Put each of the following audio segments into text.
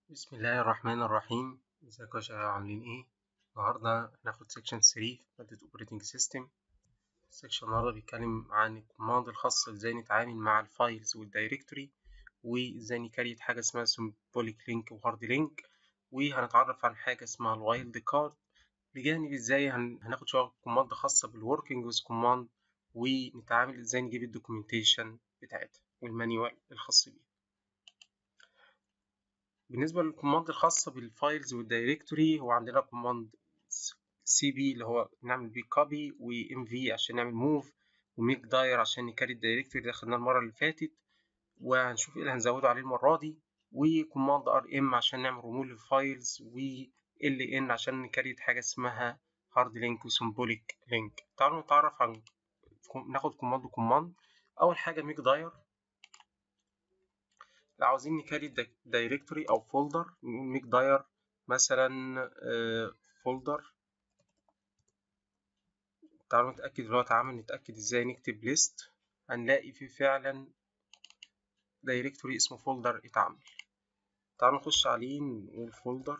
بسم الله الرحمن الرحيم ازيكم يا شباب عاملين ايه النهارده هناخد سيكشن 3 في مادة اوبريتنج سيستم السيكشن النهارده بيتكلم عن الكوماند الخاصة ازاي نتعامل مع الفايلز والدايركتوري وازاي نكريت حاجة اسمها سيمبوليك لينك وهارد لينك وهنتعرف عن حاجة اسمها الوايلد كارد بجانب ازاي هن... هناخد شوية كوماند خاصة بالوركينج ويز كوماند ونتعامل ازاي نجيب الدوكيومنتيشن بتاعتها والمانيوال الخاص بيها بالنسبة للكوماند الخاصة بالفايلز والدايركتوري هو عندنا كوماند سي بي اللي هو نعمل بيه كوبي وام في عشان نعمل موف وميك داير عشان نكري الدايركتوري اللي خدناه المرة اللي فاتت وهنشوف ايه اللي هنزوده عليه المرة دي وكوماند ار ام عشان نعمل ريموف للفايلز و ال ان عشان نكريت حاجة اسمها هارد لينك وسيمبوليك لينك تعالوا نتعرف عن ناخد كوماند كوماند أول حاجة ميك داير لو عاوزين نكريت دايركتوري او فولدر نقول ميك داير مثلا فولدر تعالوا نتأكد ان هو اتعمل نتأكد ازاي نكتب ليست هنلاقي في فعلا دايركتوري اسمه فولدر اتعمل تعالوا نخش عليه نقول فولدر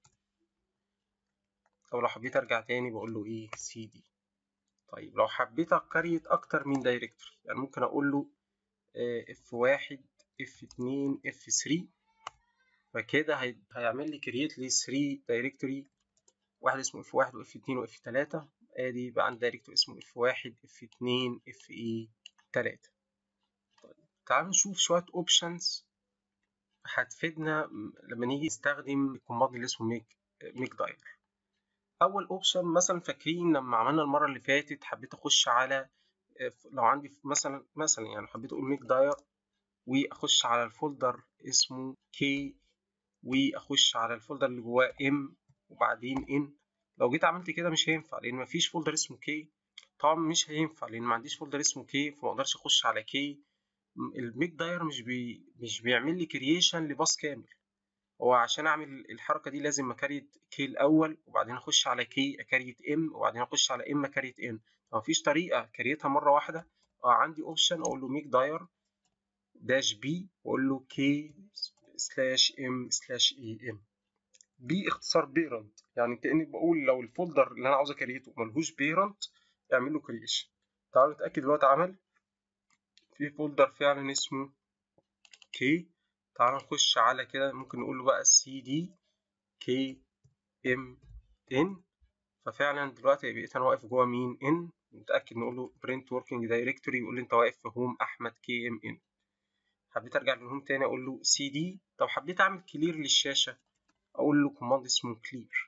او لو حبيت ارجع تاني بقول له ايه سي دي طيب لو حبيت اكريت اكتر من دايركتوري يعني ممكن اقول له اف واحد اف اتنين اف 3 فكده هي... هيعمل لي كرييت لي 3 دايركتوري واحد اسمه اف واحد واف اتنين واف تلاتة ادي بقى عندي دايركتوري اسمه اف واحد اف اتنين اف اي تلاتة طيب تعالوا نشوف شوية اوبشنز هتفيدنا لما نيجي نستخدم الكوماند اللي اسمه ميك ميك داير اول اوبشن مثلا فاكرين لما عملنا المره اللي فاتت حبيت اخش على لو عندي مثلا مثلا يعني حبيت اقول ميك داير واخش على الفولدر اسمه كي واخش على الفولدر اللي جواه ام وبعدين ان لو جيت عملت كده مش هينفع لان مفيش فولدر اسمه كي طبعا مش هينفع لان ما عنديش فولدر اسمه كي فما اقدرش اخش على كي الميك داير مش بي مش بيعمل لي كرييشن لباص كامل هو عشان اعمل الحركه دي لازم اكريت كي الاول وبعدين اخش على كي اكريت ام وبعدين اخش على ام اكريت ان مفيش طريقه كريتها مره واحده اه عندي اوبشن اقول له ميك داير داش بي واقول له كي سلاش ام سلاش اي ام بي اختصار بيرنت يعني كاني بقول لو الفولدر اللي انا عاوز اكريته ملهوش بيرنت اعمل له كريشن تعالوا نتاكد ان هو اتعمل في فولدر فعلا اسمه كي تعالوا نخش على كده ممكن نقول له بقى سي دي كي ام ان ففعلا دلوقتي بقيت انا واقف جوه مين ان نتاكد نقول له برنت وركينج دايركتوري يقول لي انت واقف في هوم احمد كي ام ان حبيت ارجع للهوم تاني اقول له سي دي طب حبيت اعمل كلير للشاشه اقول له كوماند اسمه كلير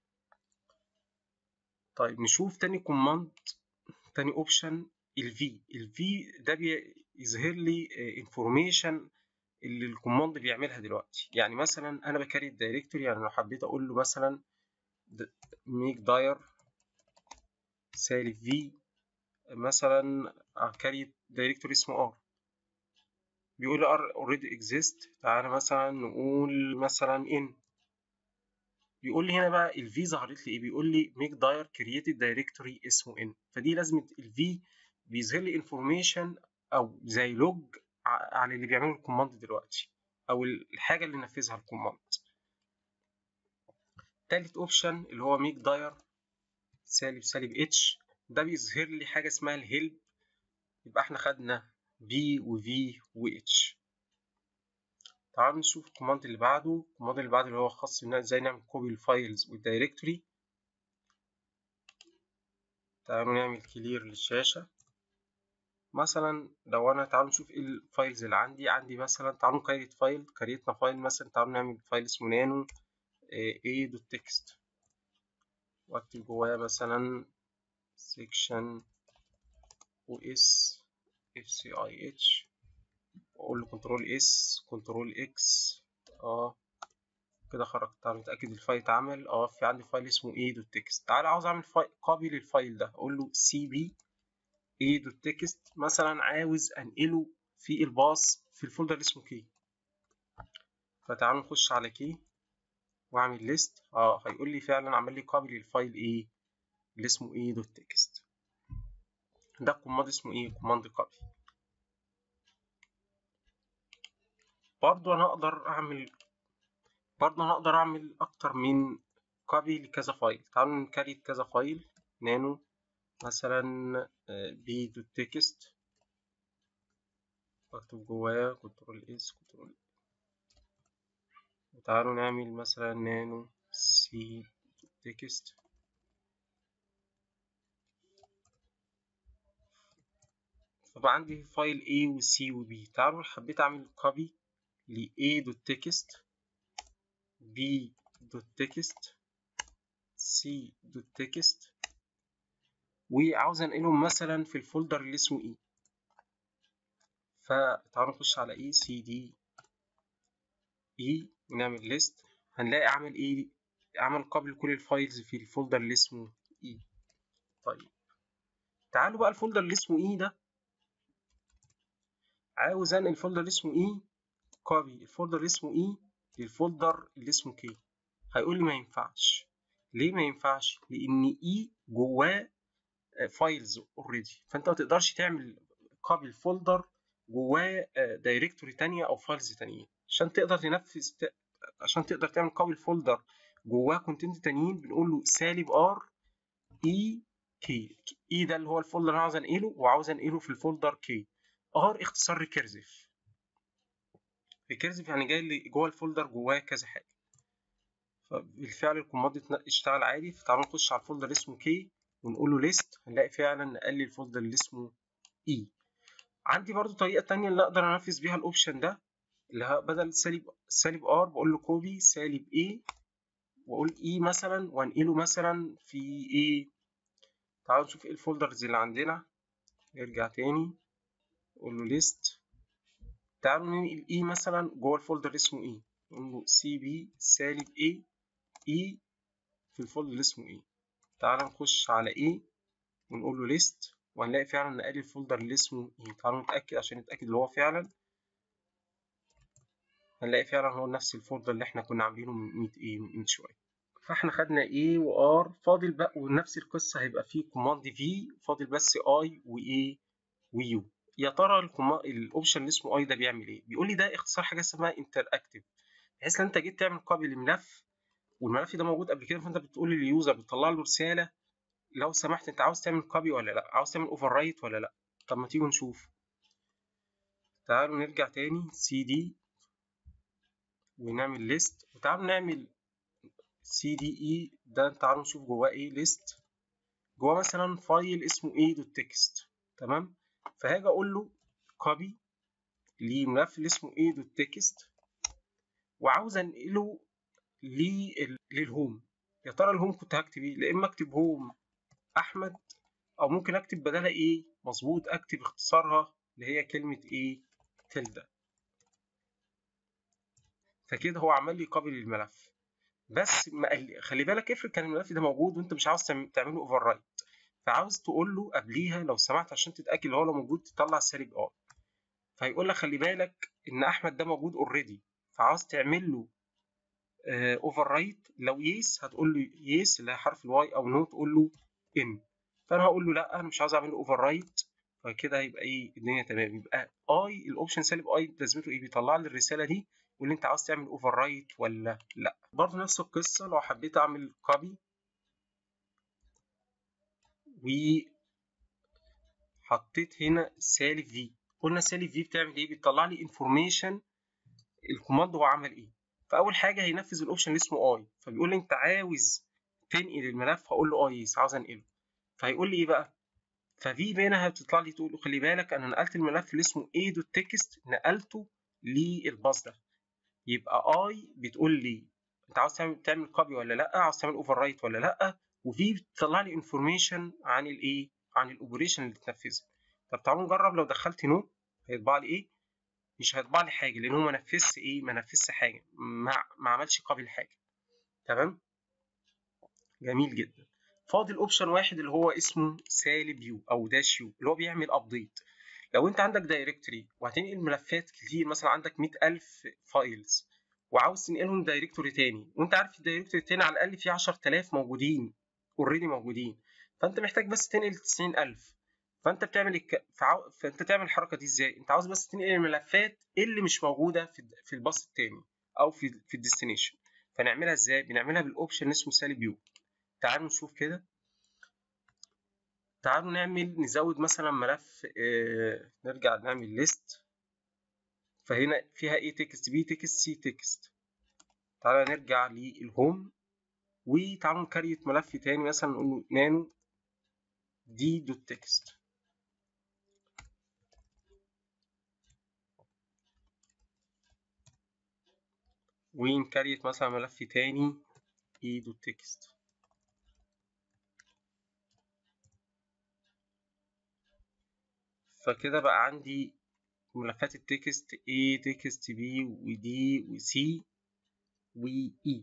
طيب نشوف تاني كوماند تاني اوبشن الفي الفي ده بيظهر لي انفورميشن اللي الكوماند بيعملها دلوقتي يعني مثلا انا بكري الدايركتوري يعني لو حبيت اقول له مثلا ميك داير سالب في مثلا كريت دايركتوري اسمه ار بيقول لي ار اوريدي اكزيست تعالى مثلا نقول مثلا ان بيقول لي هنا بقى الفي ظهرت لي ايه بيقول لي ميك داير كرييتد دايركتوري اسمه ان فدي لازمه الفي بيظهر لي انفورميشن او زي لوج عن اللي بيعمله الكوماند دلوقتي او الحاجه اللي نفذها الكوماند تالت اوبشن اللي هو ميك داير سالب سالب اتش ده بيظهر لي حاجه اسمها الهيلب يبقى احنا خدنا بي وفي واتش تعالوا نشوف الكوماند اللي بعده الكوماند اللي بعده اللي هو خاص ان ازاي نعمل كوبي الفايلز والدايركتوري تعالوا نعمل كلير للشاشه مثلا لو انا تعالوا نشوف ايه الفايلز اللي عندي عندي مثلا تعالوا نكريت فايل كريتنا فايل مثلا تعالوا نعمل فايل اسمه نانو a دوت تكست واكتب جواه مثلا section os fcih واقول له كنترول اس كنترول اكس اه كده خرج تعالوا نتاكد الفايل اتعمل اه في عندي فايل اسمه a دوت تكست تعالى عاوز اعمل فايل كوبي للفايل ده اقول له cb a دوت تكست مثلا عاوز انقله في الباص في الفولدر اللي اسمه كي فتعالوا نخش على كي واعمل ليست اه هيقول لي فعلا عمل لي كوبي للفايل ايه اللي اسمه ايه دوت تكست ده كوماند اسمه ايه كوماند كوبي برضو انا اقدر اعمل برضه انا اقدر اعمل اكتر من كوبي لكذا فايل تعالوا نكريت كذا فايل نانو مثلا بي دوت تكست واكتب جواه كنترول اس كنترول وتعالوا نعمل مثلا نانو سي تكست فبقى عندي فايل A و C و B تعالوا حبيت اعمل كوبي ل A دوت تكست B دوت تكست C دوت تكست وعاوز انقلهم مثلا في الفولدر اللي اسمه E فتعالوا نخش على E C D E ونعمل ليست هنلاقي عمل ايه عمل كوبي لكل الفايلز في الفولدر اللي اسمه E طيب تعالوا بقى الفولدر اللي اسمه E ده عاوز انقل الفولدر اللي اسمه E كوبي الفولدر اللي اسمه E للفولدر اللي اسمه K هيقول لي ما ينفعش ليه ما ينفعش لان E جواه فايلز اوريدي فانت ما تقدرش تعمل كوبي الفولدر جواه دايركتوري تانية او فايلز تانيين عشان تقدر تنفذ عشان تقدر تعمل كوبي الفولدر جواه كونتنت تانيين بنقول له سالب ار اي كي اي ده اللي هو الفولدر اللي انا عاوز انقله وعاوز انقله في الفولدر كي ار اختصار ريكيرسيف ريكيرسيف يعني جاي لي جوه الفولدر جواه كذا حاجه فبالفعل الكوماند اشتغل عادي فتعالوا نخش على الفولدر اسمه كي ونقول له ليست هنلاقي فعلا نقل لي الفولدر اللي اسمه اي عندي برضو طريقه تانية اللي اقدر انفذ بيها الاوبشن ده اللي هو بدل سالب سالب ار بقول له كوبي سالب ايه واقول اي مثلا وانقله مثلا في ايه تعالوا نشوف ايه الفولدرز اللي عندنا نرجع تاني نقول له ليست تعالوا ننقل اي مثلا جوه الفولدر اسمه ايه نقول له سي بي سالب ايه اي في الفولدر اللي اسمه ايه تعالوا نخش على ايه ونقول له ليست وهنلاقي فعلا نقل الفولدر اللي اسمه ايه تعالوا نتاكد عشان نتاكد اللي هو فعلا هنلاقي فعلا هو نفس الفولدر اللي احنا كنا عاملينه من ايه من شويه فاحنا خدنا A و R فاضل بقى ونفس القصة هيبقى فيه كوماند V فاضل بس I و A و U يا ترى الاوبشن اللي اسمه I ده بيعمل ايه؟ بيقول لي ده اختصار حاجة اسمها انتر اكتف بحيث لو انت جيت تعمل كوبي لملف والملف ده موجود قبل كده فانت بتقول لليوزر بتطلع له رسالة لو سمحت انت عاوز تعمل كوبي ولا لا؟ عاوز تعمل اوفر رايت ولا لا؟ طب ما تيجوا نشوف تعالوا نرجع تاني سي دي ونعمل ليست وتعالوا نعمل سي دي اي ده تعالوا نشوف جواه ايه ليست جواه مثلا فايل اسمه ايه دوت تكست تمام فهاجي اقول له كوبي لملف اللي اسمه ايه دوت تكست وعاوز انقله للهوم يا ترى الهوم كنت هكتب ايه لا اما اكتب هوم احمد او ممكن اكتب بدلها ايه مظبوط اكتب اختصارها اللي هي كلمه ايه تلدا فكده هو عمل لي كوبي للملف بس ما خلي بالك افرض كان الملف ده موجود وانت مش عاوز تعمله اوفر رايت فعاوز تقول له قبليها لو سمحت عشان تتاكد لو هو لو موجود تطلع السالب ار فيقول لك خلي بالك ان احمد ده موجود اوريدي فعاوز تعمل له اوفر رايت لو يس هتقول له يس اللي هي حرف الواي او نو تقول له ان فانا هقول له لا انا مش عاوز اعمل له اوفر رايت فكده هيبقى ايه الدنيا تمام يبقى اي الاوبشن سالب اي لازمته ايه بيطلع لي الرساله دي واللي انت عاوز تعمل اوفر رايت ولا لا برضه نفس القصه لو حبيت اعمل كوبي وحطيت هنا سالب في قلنا سالب في بتعمل ايه بتطلع لي انفورميشن الكوماند هو عمل ايه فاول حاجه هينفذ الاوبشن اللي اسمه اي فبيقول لي انت عاوز تنقل الملف هقول له اه يس عاوز انقله فهيقول لي ايه بقى ففي هنا هتطلع لي تقول له خلي بالك انا نقلت الملف اللي اسمه ايه دوت تكست نقلته للباص ده يبقى اي بتقول لي انت عاوز تعمل تعمل كوبي ولا لا عاوز تعمل اوفر رايت ولا لا وفي بتطلع لي انفورميشن عن الايه عن الاوبريشن اللي تنفذها طب تعالوا نجرب لو دخلت نو هيطبع لي ايه مش هيطبع لي حاجه لان هو ما نفذش ايه ما نفذش حاجه ما, ما عملش كوبي لحاجه تمام جميل جدا فاضل اوبشن واحد اللي هو اسمه سالب يو او داش يو اللي هو بيعمل ابديت لو انت عندك دايركتوري وهتنقل ملفات كتير مثلا عندك 100000 فايلز وعاوز تنقلهم دايركتوري تاني وانت عارف الدايركتوري التاني على الاقل فيه 10000 موجودين اوريدي موجودين فانت محتاج بس تنقل 90000 فانت بتعمل الك... فعو... فانت تعمل الحركه دي ازاي انت عاوز بس تنقل الملفات اللي مش موجوده في في الباص التاني او في في الديستنيشن فنعملها ازاي بنعملها بالاوبشن اسمه سالب يو تعالوا نشوف كده تعالوا نعمل نزود مثلا ملف اه نرجع نعمل ليست فهنا فيها ايه تكست بي تكست سي تكست تعالى نرجع للهوم وتعالوا نكريت ملف تاني مثلا نقول له نانو دي دوت تكست ونكريت مثلا ملف تاني اي دوت تكست فكده بقى عندي ملفات التكست A تكست B و D و C و E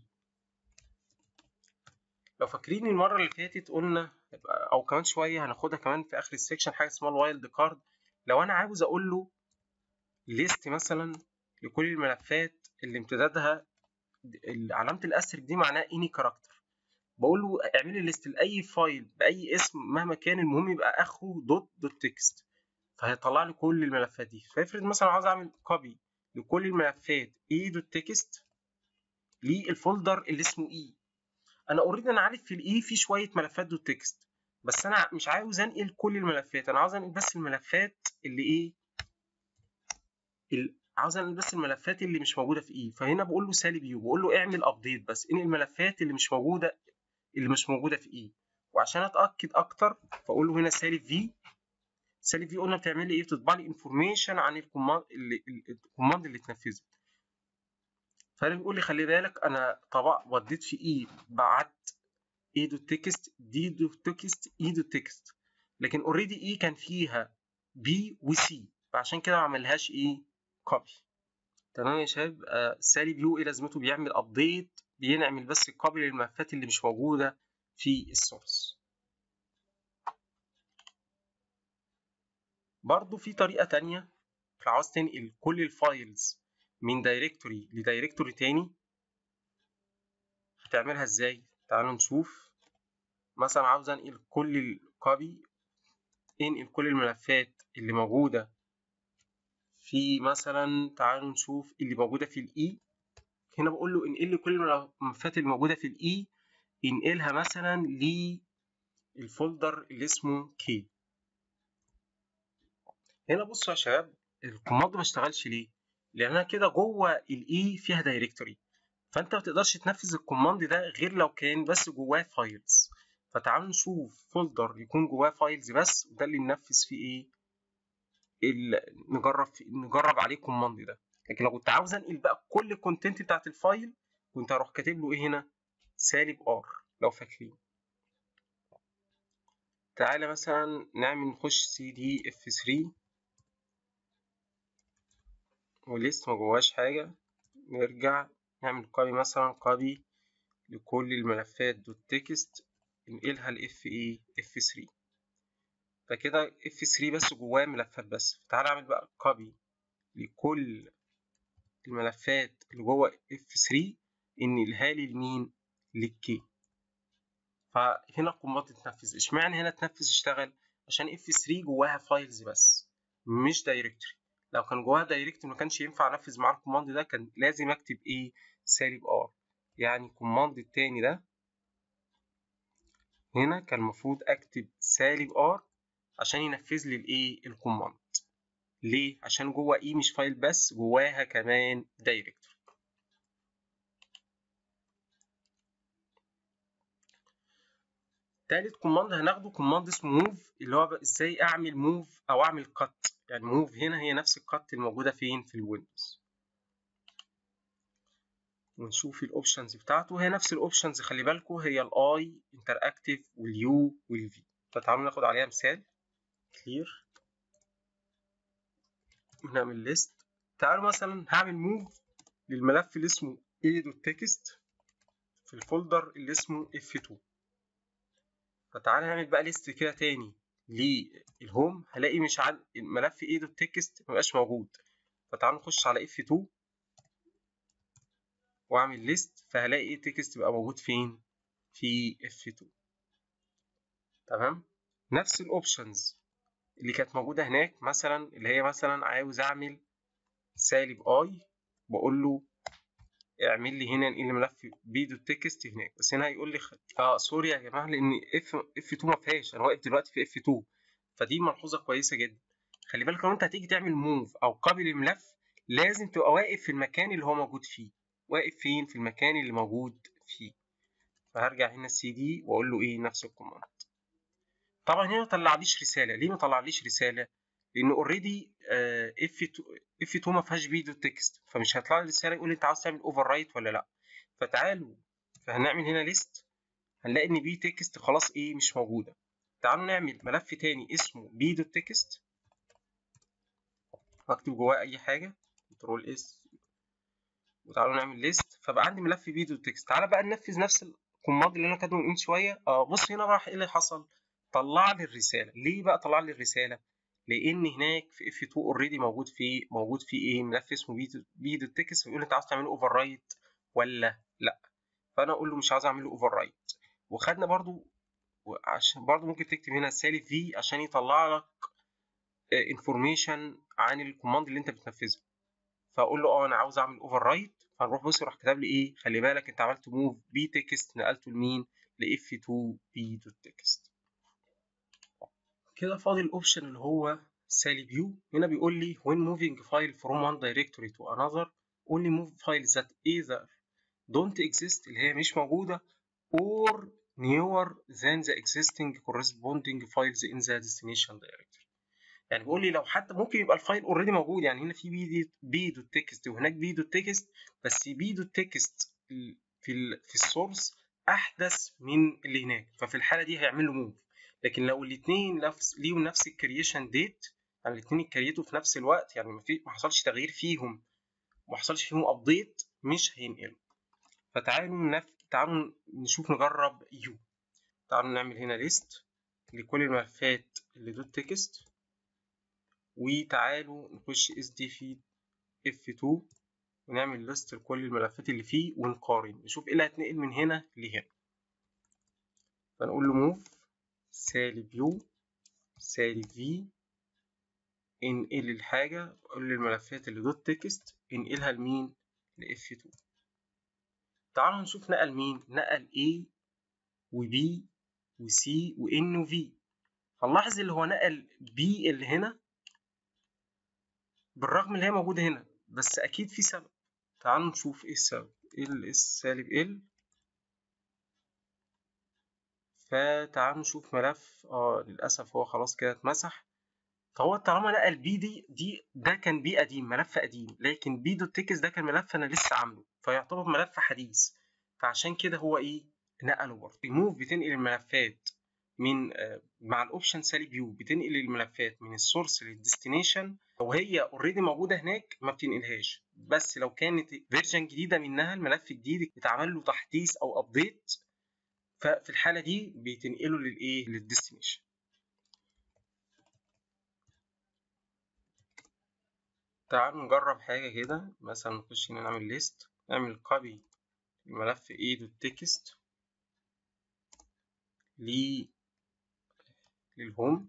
لو فاكرين المرة اللي فاتت قلنا أو كمان شوية هناخدها كمان في آخر السكشن حاجة اسمها الوايلد كارد لو أنا عاوز أقول له ليست مثلا لكل الملفات اللي امتدادها علامة الأسترك دي معناها اني كاركتر بقول له اعمل لي ليست لأي فايل بأي اسم مهما كان المهم يبقى آخره دوت دوت تكست فهيطلع لي كل الملفات دي فافرض مثلا عاوز اعمل كوبي لكل الملفات اي دوت تكست للفولدر اللي اسمه اي انا اوريدي انا عارف في الاي في شويه ملفات دوت تكست بس انا مش عاوز انقل كل الملفات انا عاوز انقل بس الملفات اللي ايه عاوز انقل بس الملفات اللي مش موجوده في اي فهنا بقول له سالب يو بقول له اعمل ابديت بس انقل الملفات اللي مش موجوده اللي مش موجوده في اي وعشان اتاكد اكتر فاقول له هنا سالب في سالب في قلنا بتعمل لي ايه بتطبع لي انفورميشن عن الكوماند اللي الكوماند اللي اتنفذت فانا بيقول لي خلي بالك انا طبع وديت في اي بعت اي دوت تكست دي دوت تكست اي دوت تكست لكن اوريدي اي كان فيها بي وسي فعشان كده ما عملهاش ايه كوبي تمام يا شباب آه سالب يو ايه لازمته بيعمل ابديت بينعمل بس الكوبي للملفات اللي مش موجوده في السورس برضو في طريقة تانية لو عاوز تنقل كل الفايلز من دايركتوري لدايركتوري تاني هتعملها ازاي تعالوا نشوف مثلا عاوز انقل كل الكوبي انقل كل الملفات اللي موجودة في مثلا تعالوا نشوف اللي موجودة في الاي هنا بقول له انقل لي كل الملفات اللي موجودة في الاي انقلها مثلا للفولدر اللي اسمه كي هنا بصوا يا شباب الكوماند ما اشتغلش ليه لان انا كده جوه الاي فيها دايركتوري فانت ما تقدرش تنفذ الكوماند ده غير لو كان بس جواه فايلز فتعالوا نشوف فولدر يكون جواه فايلز بس وده اللي ننفذ فيه ايه نجرب في نجرب عليه الكوماند ده لكن لو كنت عاوز انقل بقى كل الكونتنت بتاعت الفايل كنت هروح كاتب له ايه هنا سالب ار لو فاكرين تعالى مثلا نعمل نخش سي دي اف 3 ولسه ما جواش حاجة نرجع نعمل كوبي مثلا كوبي لكل الملفات دوت تكست ننقلها ل اف ايه اف 3 فكده اف 3 بس جواه ملفات بس فتعالى اعمل بقى كوبي لكل الملفات اللي جوه اف 3 انقلها لي لمين للكي فهنا الكوماند اتنفذ اشمعنى هنا اتنفذ اشتغل عشان اف 3 جواها فايلز بس مش دايركتوري لو كان جواها دايركت ما كانش ينفع انفذ معاه الكوماند ده كان لازم اكتب ايه سالب ار يعني الكوماند التاني ده هنا كان المفروض اكتب سالب ار عشان ينفذ لي الايه الكوماند ليه عشان جوه ايه مش فايل بس جواها كمان دايركتوري تالت كوماند هناخده كوماند اسمه موف اللي هو ازاي اعمل موف او اعمل كات يعني موف هنا هي نفس الكات الموجودة فين في الويندوز ونشوف الاوبشنز بتاعته هي نفس الاوبشنز خلي بالكم هي الاي انتراكتيف واليو والفي فتعالوا ناخد عليها مثال كلير ونعمل ليست تعالوا مثلا هعمل موف للملف اللي اسمه a.text في الفولدر اللي اسمه f2 فتعالى نعمل بقى ليست كده تاني للهوم هلاقي مش عن ملف ايه دوت تكست مبقاش موجود فتعالوا نخش على اف 2 واعمل ليست فهلاقي ايه تكست بقى موجود فين في اف 2 تمام نفس الاوبشنز اللي كانت موجوده هناك مثلا اللي هي مثلا عاوز اعمل سالب اي بقول له اعمل لي هنا انقل ملف بيدو التكست هناك بس هنا هيقول لي خ... اه سوري يا جماعه لان اف اف 2 ما فيهاش انا واقف دلوقتي في اف 2 فدي ملحوظه كويسه جدا خلي بالك لو انت هتيجي تعمل موف او قابل الملف لازم تبقى واقف في المكان اللي هو موجود فيه واقف فين في المكان اللي موجود فيه فهرجع هنا السي دي واقول له ايه نفس الكوماند طبعا هنا ما طلعليش رساله ليه ما طلعليش رساله لان اوريدي اف 2 اف 2 ما فيهاش فيديو تكست فمش هيطلع لي رساله يقول لي انت عاوز تعمل اوفر رايت ولا لا فتعالوا فهنعمل هنا ليست هنلاقي ان بي تكست خلاص ايه مش موجوده تعالوا نعمل ملف تاني اسمه بي دوت تكست واكتب جواه اي حاجه كنترول اس وتعالوا نعمل ليست فبقى عندي ملف بي دوت تكست تعالى بقى ننفذ نفس الكوماند اللي انا كاتبه من شويه اه بص هنا راح ايه اللي حصل طلع لي الرساله ليه بقى طلع لي الرساله لان هناك في اف 2 اوريدي موجود في موجود في ايه ملف اسمه بي دوت تكست بيقول انت عاوز تعمله اوفر رايت ولا لا فانا اقول له مش عاوز اعمله اوفر رايت وخدنا برضو عشان برضو ممكن تكتب هنا سالب في عشان يطلع لك انفورميشن عن الكوماند اللي انت بتنفذه فاقول له اه انا عاوز اعمل اوفر رايت فنروح بص راح كتب لي ايه خلي بالك انت عملت موف بي تكست نقلته لمين لاف 2 بي دوت تكست كده فاضل الاوبشن اللي هو سالب يو هنا بيقول لي when moving file from one directory to another only move files that either don't exist اللي هي مش موجودة or newer than the existing corresponding files in the destination directory يعني بيقول لي لو حتى ممكن يبقى الفايل اوريدي موجود يعني هنا في بي بي دوت تكست وهناك بي دوت تكست بس بي دوت تكست في ال في السورس احدث من اللي هناك ففي الحاله دي هيعمل له موف لكن لو الاثنين نفس ليهم نفس الكرييشن ديت يعني الاثنين اتكريتوا في نفس الوقت يعني ما في ما حصلش تغيير فيهم ما حصلش فيهم ابديت مش هينقلوا فتعالوا نف... تعالوا نشوف نجرب يو تعالوا نعمل هنا ليست لكل الملفات اللي دوت تكست وتعالوا نخش اس دي في اف 2 ونعمل ليست لكل الملفات اللي فيه ونقارن نشوف ايه اللي هيتنقل من هنا لهنا فنقول له موف سالب يو سالب في انقل الحاجة قول الملفات اللي دوت تكست انقلها لمين ل F2 تعالوا نشوف نقل مين نقل A و B و C و N و V هنلاحظ اللي هو نقل B اللي هنا بالرغم اللي هي موجودة هنا بس أكيد في سبب تعالوا نشوف ايه السبب ال اس سالب ال فتعالوا نشوف ملف اه للأسف هو خلاص كده اتمسح فهو طالما نقل بي دي دي ده كان بي قديم ملف قديم لكن بي دوت تكس ده كان ملف انا لسه عامله فيعتبر ملف حديث فعشان كده هو ايه نقله برضه ريموف بتنقل الملفات من آه مع الاوبشن سالب يو بتنقل الملفات من السورس للديستنيشن لو هي اوريدي موجوده هناك ما بتنقلهاش بس لو كانت فيرجن جديده منها الملف الجديد اتعمل له تحديث او ابديت ففي الحاله دي بتنقله للايه للديستنيشن تعالوا نجرب حاجة كده مثلا نخش هنا نعمل ليست نعمل كوبي الملف ايه دوت تكست ل للهوم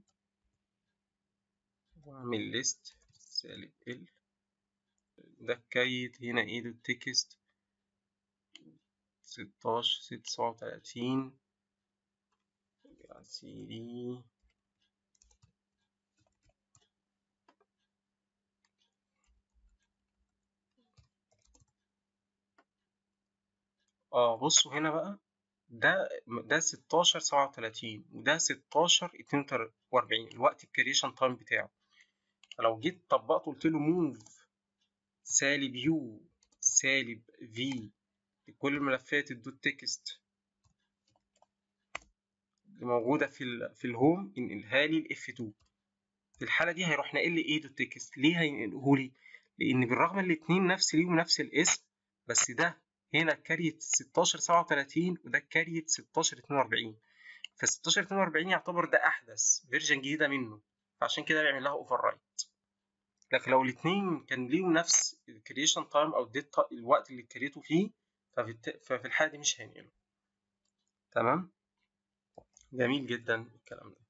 واعمل ليست سالب ال ده كيت هنا ايه دوت تكست ستاشر ستة سبعة وتلاتين سي دي اه بصوا هنا بقى ده ده 16 37 وده 16 42 الوقت الكريشن تايم بتاعه فلو جيت طبقت قلت له موف سالب يو سالب في لكل الملفات الدوت تكست اللي موجوده في ال في الهوم انقلها لي الاف 2 في الحاله دي هيروح ناقل لي ايه دوت تكست ليه هينقله لي لان بالرغم ان الاثنين نفس ليهم نفس الاسم بس ده هنا كاريت 16 37 وده كاريت 16 42 ف 16 42 يعتبر ده احدث فيرجن جديده منه فعشان كده بيعمل لها اوفر رايت لكن لو الاثنين كان ليهم نفس الكريشن تايم او الديت الوقت اللي كريته فيه ففي الحاله دي مش هينقله تمام جميل جدا الكلام ده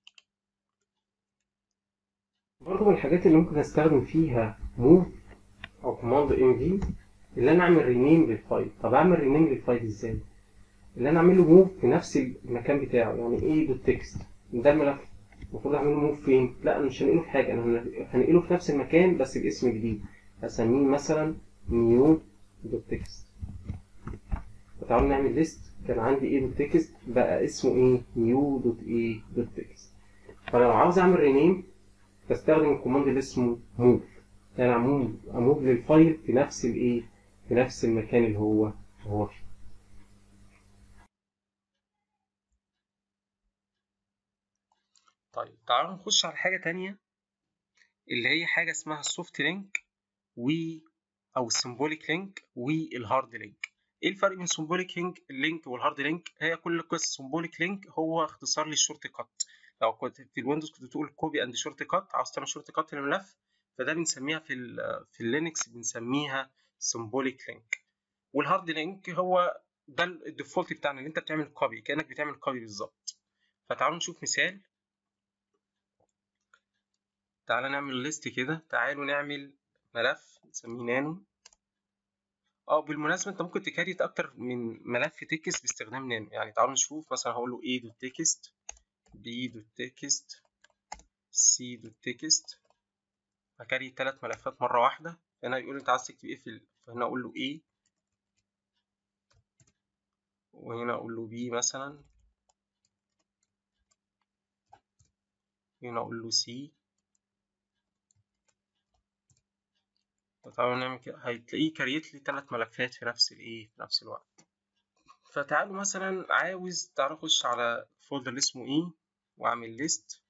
برضه من الحاجات اللي ممكن استخدم فيها موف او كوماند ام في اللي انا اعمل رينيم للفايل طب اعمل رينيم للفايل ازاي اللي انا اعمل له موف في نفس المكان بتاعه يعني ايه دوت تكست ده الملف المفروض اعمل له موف فين لا انا مش هنقله في حاجه انا هنقله في نفس المكان بس باسم جديد هسميه مثلا نيو دوت تكست فتعالوا نعمل ليست كان عندي ايه دوت تكست بقى اسمه ايه نيو دوت ايه دوت تكست فانا لو عاوز اعمل رينيم بستخدم الكوماند اللي اسمه موف يعني اموف اموف للفايل في نفس الايه في نفس المكان اللي هو هو فيه طيب تعالوا نخش على حاجة تانية اللي هي حاجة اسمها السوفت لينك و أو السيمبوليك لينك والهارد لينك ايه الفرق بين سيمبوليك لينك والهارد لينك هي كل قصة سيمبوليك لينك هو اختصار للشورت كات لو كنت في الويندوز كنت تقول كوبي اند شورت كات عاوز تعمل شورت كات للملف فده بنسميها في ال في اللينكس بنسميها سيمبوليك لينك والهارد لينك هو ده الديفولت بتاعنا اللي انت بتعمل كوبي كانك بتعمل كوبي بالظبط فتعالوا نشوف مثال تعالى نعمل ليست كده تعالوا نعمل ملف نسميه نانو اه بالمناسبة انت ممكن تكريت اكتر من ملف تكست باستخدام نانو يعني تعالوا نشوف مثلا هقول له a دوت تكست b دوت تكست c دوت تكست هكري ثلاث ملفات مرة واحدة هنا يقول انت عايز تكتب ايه في فهنا اقول له a وهنا اقول له b مثلا هنا اقول له c فتعالوا نعمل كده هتلاقيه كريت لي ثلاث ملفات في نفس الايه في نفس الوقت فتعالوا مثلا عاوز تعالوا اخش على فولدر اللي اسمه ايه واعمل ليست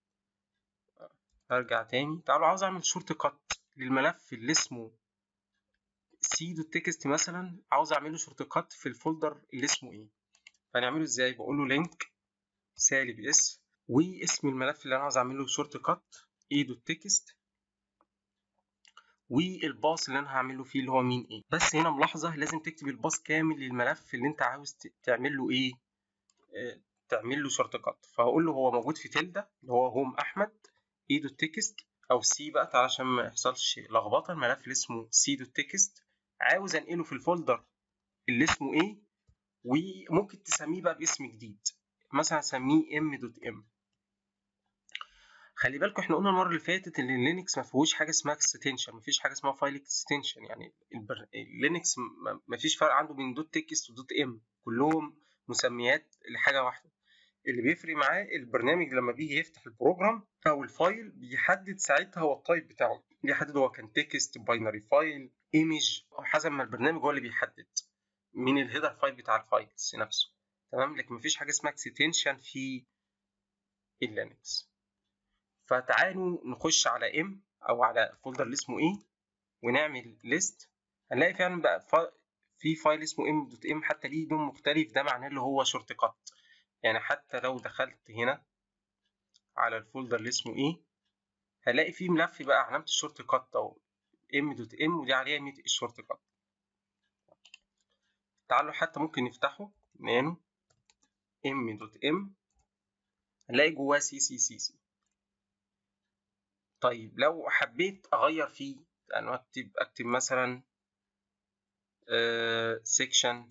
هرجع تاني تعالوا عاوز اعمل شورت كات للملف اللي اسمه سي دوت تكست مثلا عاوز اعمله شورت كات في الفولدر اللي اسمه ايه فنعمله ازاي بقول له لينك سالب اس واسم الملف اللي انا عاوز اعمله شورت كات ايه دوت تكست والباص اللي انا هعمله فيه اللي هو مين ايه بس هنا ملاحظه لازم تكتب الباص كامل للملف اللي انت عاوز تعمل له ايه آه تعمل له شورت كات فهقول له هو موجود في تلدا اللي هو هوم احمد اي دوت تكست او سي بقى علشان ما يحصلش لخبطه الملف اللي اسمه سي دوت تكست عاوز انقله في الفولدر اللي اسمه ايه وممكن تسميه بقى باسم جديد مثلا اسميه ام دوت ام خلي بالكم احنا قلنا المره اللي فاتت ان اللينكس ما فيهوش حاجه اسمها اكستنشن ما فيش حاجه اسمها فايل اكستنشن يعني البر... اللينكس ما فيش فرق عنده بين دوت تكست ودوت ام كلهم مسميات لحاجه واحده اللي بيفرق معاه البرنامج لما بيجي يفتح البروجرام او الفايل بيحدد ساعتها هو التايب بتاعه بيحدد هو كان تكست باينري فايل ايمج حسب ما البرنامج هو اللي بيحدد من الهيدر فايل بتاع الفايلز نفسه تمام لكن مفيش حاجه اسمها اكستنشن في اللينكس فتعالوا نخش على ام او على الفولدر اللي اسمه ايه ونعمل ليست هنلاقي فعلا بقى في فايل اسمه ام دوت ام حتى ليه لون مختلف ده معناه اللي هو شورت كات يعني حتى لو دخلت هنا على الفولدر اللي اسمه ايه هلاقي فيه ملف بقى علامة الشورت كات او ام دوت ام ودي عليها علامة الشورت كات تعالوا حتى ممكن نفتحه نانو ام دوت ام هنلاقي جواه سي سي سي سي طيب لو حبيت اغير فيه يعني اكتب اكتب مثلا سيكشن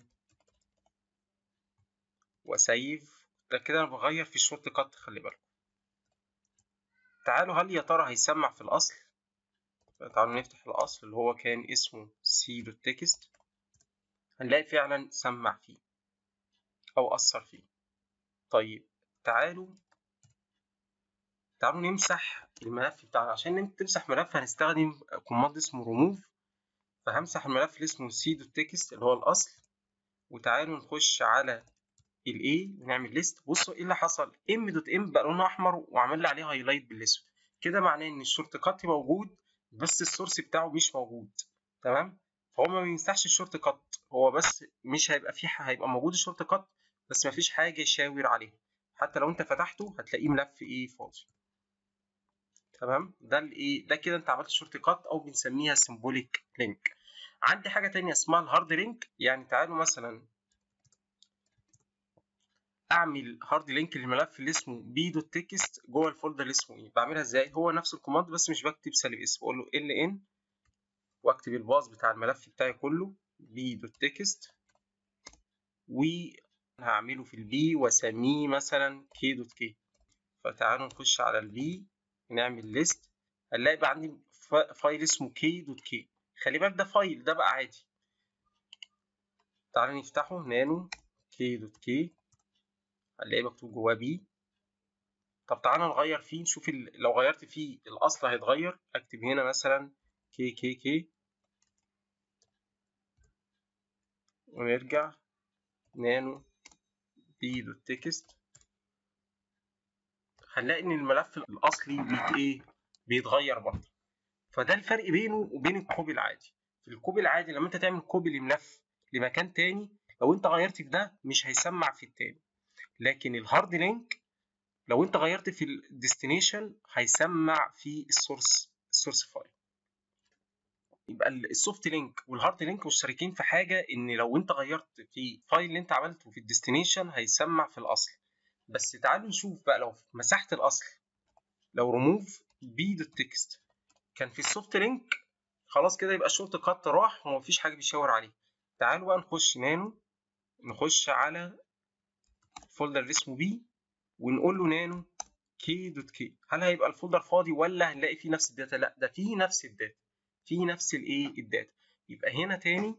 وسيف ده كده انا بغير في الشورت كات خلي بالكم تعالوا هل يا ترى هيسمع في الاصل تعالوا نفتح الاصل اللي هو كان اسمه سي دوت تكست هنلاقي فعلا سمع فيه او اثر فيه طيب تعالوا تعالوا نمسح الملف بتاعنا عشان انت تمسح ملف هنستخدم كوماند اسمه ريموف فهمسح الملف اللي اسمه سي دوت تكست اللي هو الاصل وتعالوا نخش على الاي ونعمل ليست بصوا ايه اللي حصل ام دوت ام بقى لونه احمر وعمل لي عليه هايلايت بالاسود كده معناه ان الشورت كات موجود بس السورس بتاعه مش موجود تمام فهو ما بيمسحش الشورت كات هو بس مش هيبقى فيه هيبقى موجود الشورت كات بس ما فيش حاجه يشاور عليها حتى لو انت فتحته هتلاقيه ملف ايه فاضي تمام ده الايه ده كده انت عملت شورت كات او بنسميها سيمبوليك لينك عندي حاجه تانية اسمها الهارد لينك يعني تعالوا مثلا اعمل هارد لينك للملف اللي اسمه بي دوت تكست جوه الفولدر اللي اسمه ايه بعملها ازاي هو نفس الكوماند بس مش بكتب سالب اس بقول له ال ان واكتب الباص بتاع الملف بتاعي كله بي دوت تكست وهعمله في البي واسميه مثلا كي دوت كي فتعالوا نخش على البي نعمل ليست هنلاقي بقى عندي فايل اسمه كي دوت كي خلي بالك ده فايل ده بقى عادي تعالى نفتحه نانو كي دوت كي هنلاقي مكتوب جواه بي طب تعالى نغير فيه نشوف لو غيرت فيه الاصل هيتغير اكتب هنا مثلا كي كي كي ونرجع نانو بي دوت تكست هنلاقي ان الملف الاصلي بيت ايه بيتغير برضه فده الفرق بينه وبين الكوبي العادي في الكوبي العادي لما انت تعمل كوبي لملف لمكان تاني لو انت غيرت في ده مش هيسمع في التاني لكن الهارد لينك لو انت غيرت في الديستنيشن هيسمع في السورس السورس فايل يبقى السوفت لينك والهارد لينك مشتركين في حاجه ان لو انت غيرت في فايل اللي انت عملته في الديستنيشن هيسمع في الاصل بس تعالوا نشوف بقى لو مسحت الاصل لو ريموف بي دوت تكست كان في السوفت لينك خلاص كده يبقى الشورت كات راح ومفيش حاجه بيشاور عليه تعالوا بقى نخش نانو نخش على الفولدر اللي اسمه بي ونقول له نانو كي دوت كي هل هيبقى الفولدر فاضي ولا هنلاقي فيه نفس الداتا لا ده فيه نفس الداتا فيه نفس الايه الداتا يبقى هنا تاني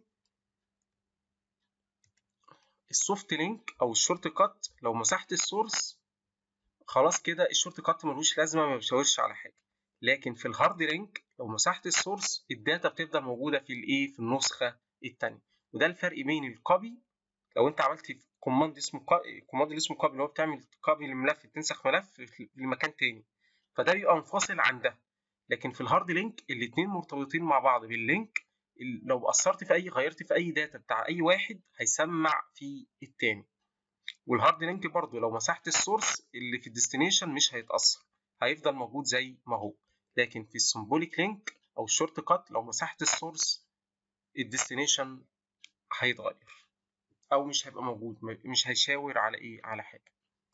السوفت لينك او الشورت كات لو مسحت السورس خلاص كده الشورت كات ملوش لازمه ما بيشاورش على حاجه لكن في الهارد لينك لو مسحت السورس الداتا بتفضل موجوده في الايه في النسخه الثانيه وده الفرق بين الكوبي لو انت عملت كوماند اسمه كوماند اللي اسمه كوبي اللي هو بتعمل كوبي لملف تنسخ ملف لمكان تاني فده بيبقى منفصل عن ده لكن في الهارد لينك الاثنين مرتبطين مع بعض باللينك لو اثرت في اي غيرت في اي داتا بتاع اي واحد هيسمع في التاني والهارد لينك برضو لو مسحت السورس اللي في الديستنيشن مش هيتاثر هيفضل موجود زي ما هو لكن في السمبوليك لينك او الشورت كات لو مسحت السورس الديستنيشن هيتغير او مش هيبقى موجود مش هيشاور على ايه على حاجه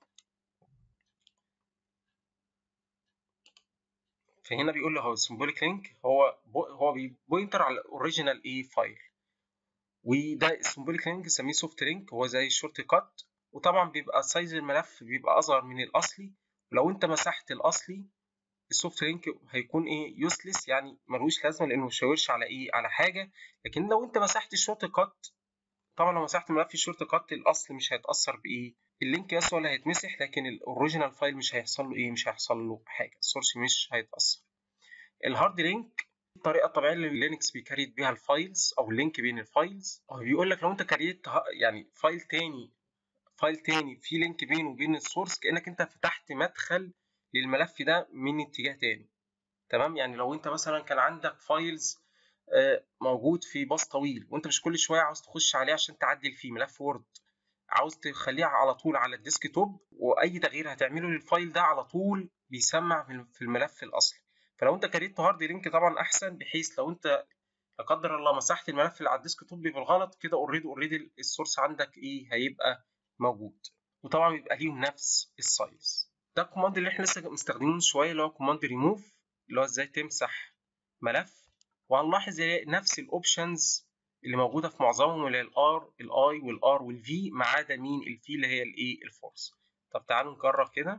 فهنا بيقول له هو السمبوليك لينك هو هو بيبوينتر على الاوريجينال ايه فايل وده السمبوليك لينك بنسميه سوفت لينك هو زي الشورت كات وطبعا بيبقى سايز الملف بيبقى اصغر من الاصلي ولو انت مسحت الاصلي السوفت لينك هيكون ايه يوسلس يعني ملوش لازمه لانه مش على ايه على حاجه لكن لو انت مسحت الشورت كات طبعا لو مسحت ملف الشورت كات الاصل مش هيتاثر بايه اللينك بس هو اللي هيتمسح لكن الاوريجينال فايل مش هيحصل له ايه مش هيحصل له حاجه السورس مش هيتاثر الهارد لينك الطريقه الطبيعيه اللي لينكس بيكريت بيها الفايلز او اللينك بين الفايلز هو بيقول لك لو انت كريت يعني فايل تاني فايل تاني في لينك بينه وبين السورس كانك انت فتحت مدخل للملف ده من اتجاه تاني تمام يعني لو انت مثلا كان عندك فايلز موجود في باص طويل وانت مش كل شويه عاوز تخش عليه عشان تعدل فيه ملف وورد عاوز تخليه على طول على الديسك توب واي تغيير هتعمله للفايل ده على طول بيسمع في الملف الاصلي فلو انت كريت هارد لينك طبعا احسن بحيث لو انت لا قدر الله مسحت الملف اللي على الديسك توب بالغلط كده اوريدي اوريدي السورس عندك ايه هيبقى موجود وطبعا بيبقى ليهم نفس السايز ده الكوماند اللي احنا لسه مستخدمينه شويه اللي هو كوماند ريموف اللي هو ازاي تمسح ملف وهنلاحظ نفس الاوبشنز اللي موجوده في معظمهم اللي هي الار الاي والار والفي ما عدا مين الفي اللي هي الايه الفورس طب تعالوا نجرب كده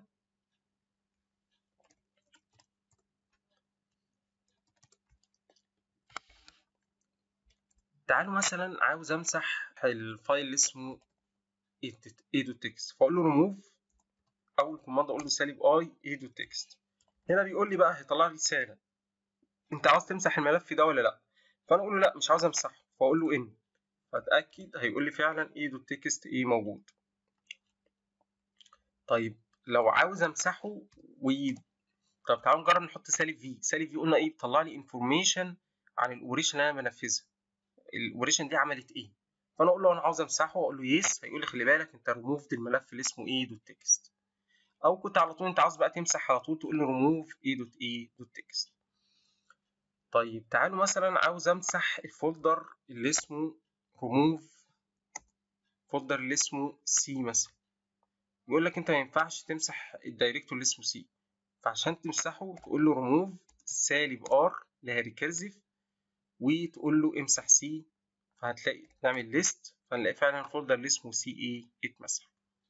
تعالوا مثلا عاوز امسح الفايل اللي اسمه ايدو تكست فاقول له ريموف اول كوماند اقول له سالب اي ايدو تكست هنا بيقول لي بقى هيطلع لي رساله انت عاوز تمسح الملف ده ولا لا فانا اقول له لا مش عاوز امسحه فاقول له ان فاتاكد هيقول لي فعلا ايدو التكست ايه موجود طيب لو عاوز امسحه و طب تعالوا نجرب نحط سالب في سالب في قلنا ايه بيطلع لي انفورميشن عن الاوبريشن اللي انا بنفذها الاوبريشن دي عملت ايه فانا اقول له انا عاوز امسحه واقول له يس هيقول لي خلي بالك انت ريموفد الملف اللي اسمه ايه دوت تكست او كنت على طول انت عاوز بقى تمسح على طول تقول له ريموف ايه دوت ايه دوت تكست طيب تعالوا مثلا عاوز امسح الفولدر اللي اسمه ريموف فولدر اللي اسمه سي مثلا يقول لك انت ما ينفعش تمسح الدايركتور اللي اسمه سي فعشان تمسحه تقول له ريموف سالب ار اللي هي ريكيرسيف وتقول له امسح سي فهتلاقي نعمل ليست فنلاقي فعلا الفولدر اللي اسمه سي اي اتمسح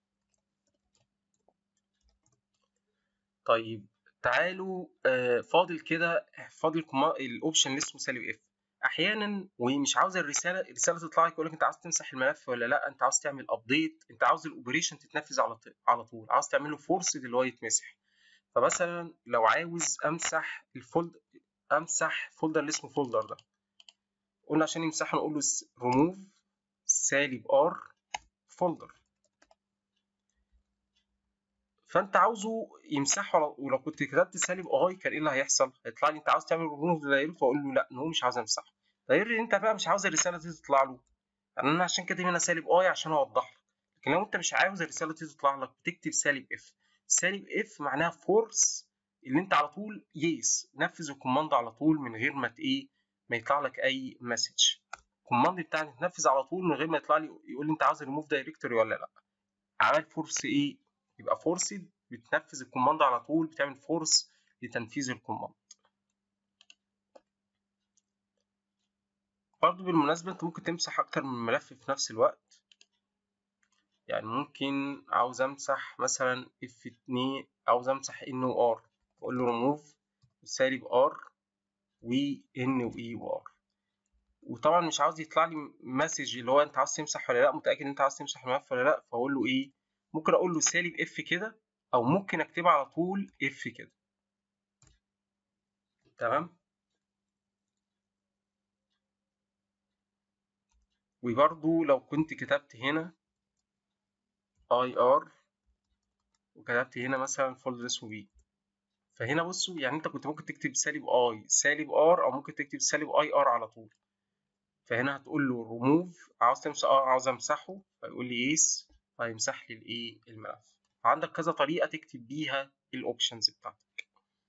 طيب تعالوا آه فاضل كده فاضل الاوبشن اللي اسمه سالب اف احيانا ومش عاوز الرساله الرساله تطلع لك يقول لك انت عاوز تمسح الملف ولا لا انت عاوز تعمل ابديت انت عاوز الاوبريشن تتنفذ على على طول عاوز تعمل له فورس اللي هو يتمسح فمثلا لو عاوز امسح الفولد امسح فولدر اللي اسمه فولدر ده قلنا عشان يمسحه نقول له ريموف سالب ار فولدر فانت عاوزه يمسحه ولو كنت كتبت سالب اي كان ايه اللي هيحصل؟ هيطلع لي انت عاوز تعمل ريموف لدايره فاقول له لا هو مش عاوز امسحه دايره انت بقى مش عاوز الرساله دي تطلع له يعني انا عشان كده هنا سالب اي عشان اوضح لك لكن لو انت مش عاوز الرساله دي تطلع لك بتكتب سالب اف سالب اف معناها فورس اللي انت على طول يس نفذ الكوماند على طول من غير ما ايه ما يطلع لك اي مسج الكوماند بتاعك يتنفذ على طول من غير ما يطلع لي يقول لي انت عاوز ريموف دايركتوري ولا لا عمل فورس ايه يبقى فورسد بتنفذ الكوماند على طول بتعمل فورس لتنفيذ الكوماند برضو بالمناسبة انت ممكن تمسح اكتر من ملف في نفس الوقت يعني ممكن عاوز امسح مثلا F2 عاوز امسح N و R اقول له remove سالب R و N و E و R وطبعا مش عاوز يطلع لي مسج اللي هو انت عاوز تمسح ولا لا متاكد ان انت عاوز تمسح الملف ولا لا فاقول له ايه ممكن اقول له سالب اف كده او ممكن اكتبها على طول اف كده تمام وبرضو لو كنت كتبت هنا اي ار وكتبت هنا مثلا فولدر اسمه بي فهنا بصوا يعني انت كنت ممكن تكتب سالب اي سالب ار او ممكن تكتب سالب اي ار على طول فهنا هتقول له ريموف عاوز تمسح اه عاوز امسحه فيقول لي يس فيمسح لي الايه الملف فعندك كذا طريقه تكتب بيها الاوبشنز بتاعتك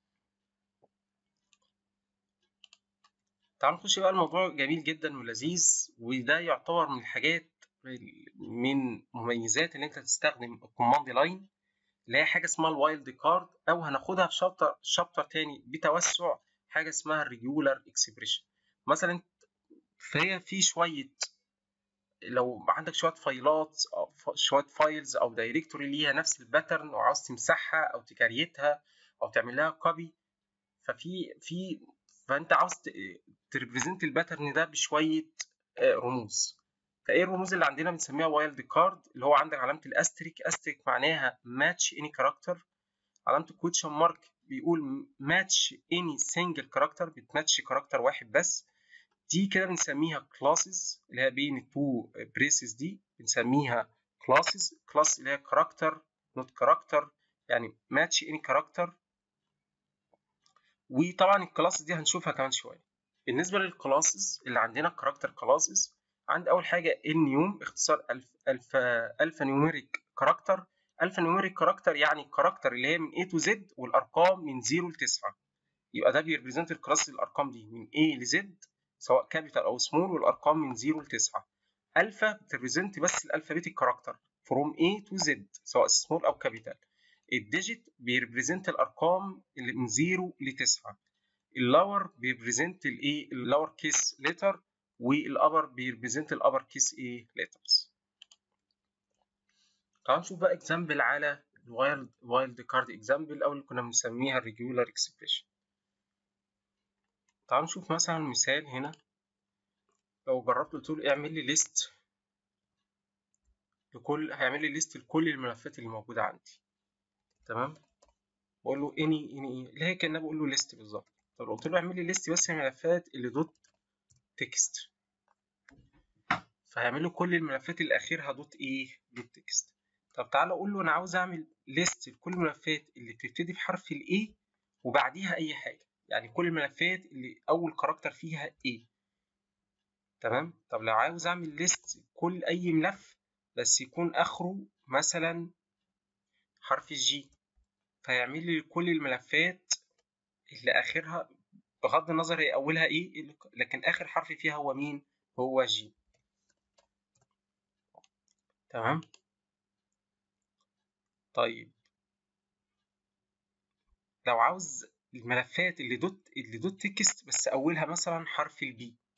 تعالوا نخش بقى الموضوع جميل جدا ولذيذ وده يعتبر من الحاجات من مميزات ان انت تستخدم الكوماند لاين اللي هي حاجه اسمها الوايلد كارد او هناخدها في شابتر شابتر تاني بتوسع حاجه اسمها الريجولار اكسبريشن مثلا فهي في شويه لو عندك شويه فايلات او شويه فايلز او دايركتوري ليها نفس الباترن وعاوز تمسحها او تكريتها او تعمل لها كوبي ففي في فانت عاوز تريبريزنت الباترن ده بشويه رموز فايه الرموز اللي عندنا بنسميها وايلد كارد اللي هو عندك علامه الاستريك استريك معناها ماتش اني كاركتر علامه الكويتشن مارك بيقول ماتش اني سنجل كاركتر بتماتش كاركتر واحد بس دي كده بنسميها كلاسز اللي هي بين التو بريسز دي بنسميها كلاسز كلاس اللي هي كاركتر نوت كاركتر يعني ماتش اني كاركتر وطبعا الكلاسز دي هنشوفها كمان شويه بالنسبه للكلاسز اللي عندنا كاركتر كلاسز عند اول حاجه النيوم اختصار الف الف الفا نيوميريك كاركتر الفا نيوميريك كاركتر يعني الكاركتر اللي هي من A تو Z والارقام من 0 ل 9 يبقى ده بيريبريزنت الكلاس الارقام دي من A ل Z سواء كابيتال او سمول والارقام من 0 ل 9 الفا بتريبريزنت بس الالفابيتيك كاركتر فروم A تو Z سواء سمول او كابيتال الديجيت بيريبريزنت الارقام اللي من 0 ل 9 اللور بيريبريزنت الايه اللور كيس ليتر والابر بيريبريزنت الابر كيس ايه ليترز تعالوا نشوف بقى اكزامبل على الوايلد وايلد كارد اكزامبل او اللي كنا بنسميها الريجولار اكسبريشن تعالوا نشوف مثلا مثال هنا لو جربت قلت له اعمل لي ليست لكل هيعمل لي ليست لكل الملفات اللي موجوده عندي تمام بقول له اني اني اللي هي كانها بقول له ليست بالظبط طب قلت له اعمل لي ليست بس الملفات اللي دوت تكست فهيعمل له كل الملفات اللي اخرها دوت ايه دوت تكست طب تعالى اقول له انا عاوز اعمل ليست لكل الملفات اللي بتبتدي بحرف الاي وبعديها اي حاجه يعني كل الملفات اللي اول كاركتر فيها ايه تمام طب لو عاوز اعمل ليست كل اي ملف بس يكون اخره مثلا حرف الجي فيعمل لي كل الملفات اللي اخرها بغض النظر هي اولها ايه لكن اخر حرف فيها هو مين هو جي تمام طيب لو عاوز الملفات اللي دوت اللي دوت تكست بس اولها مثلا حرف البي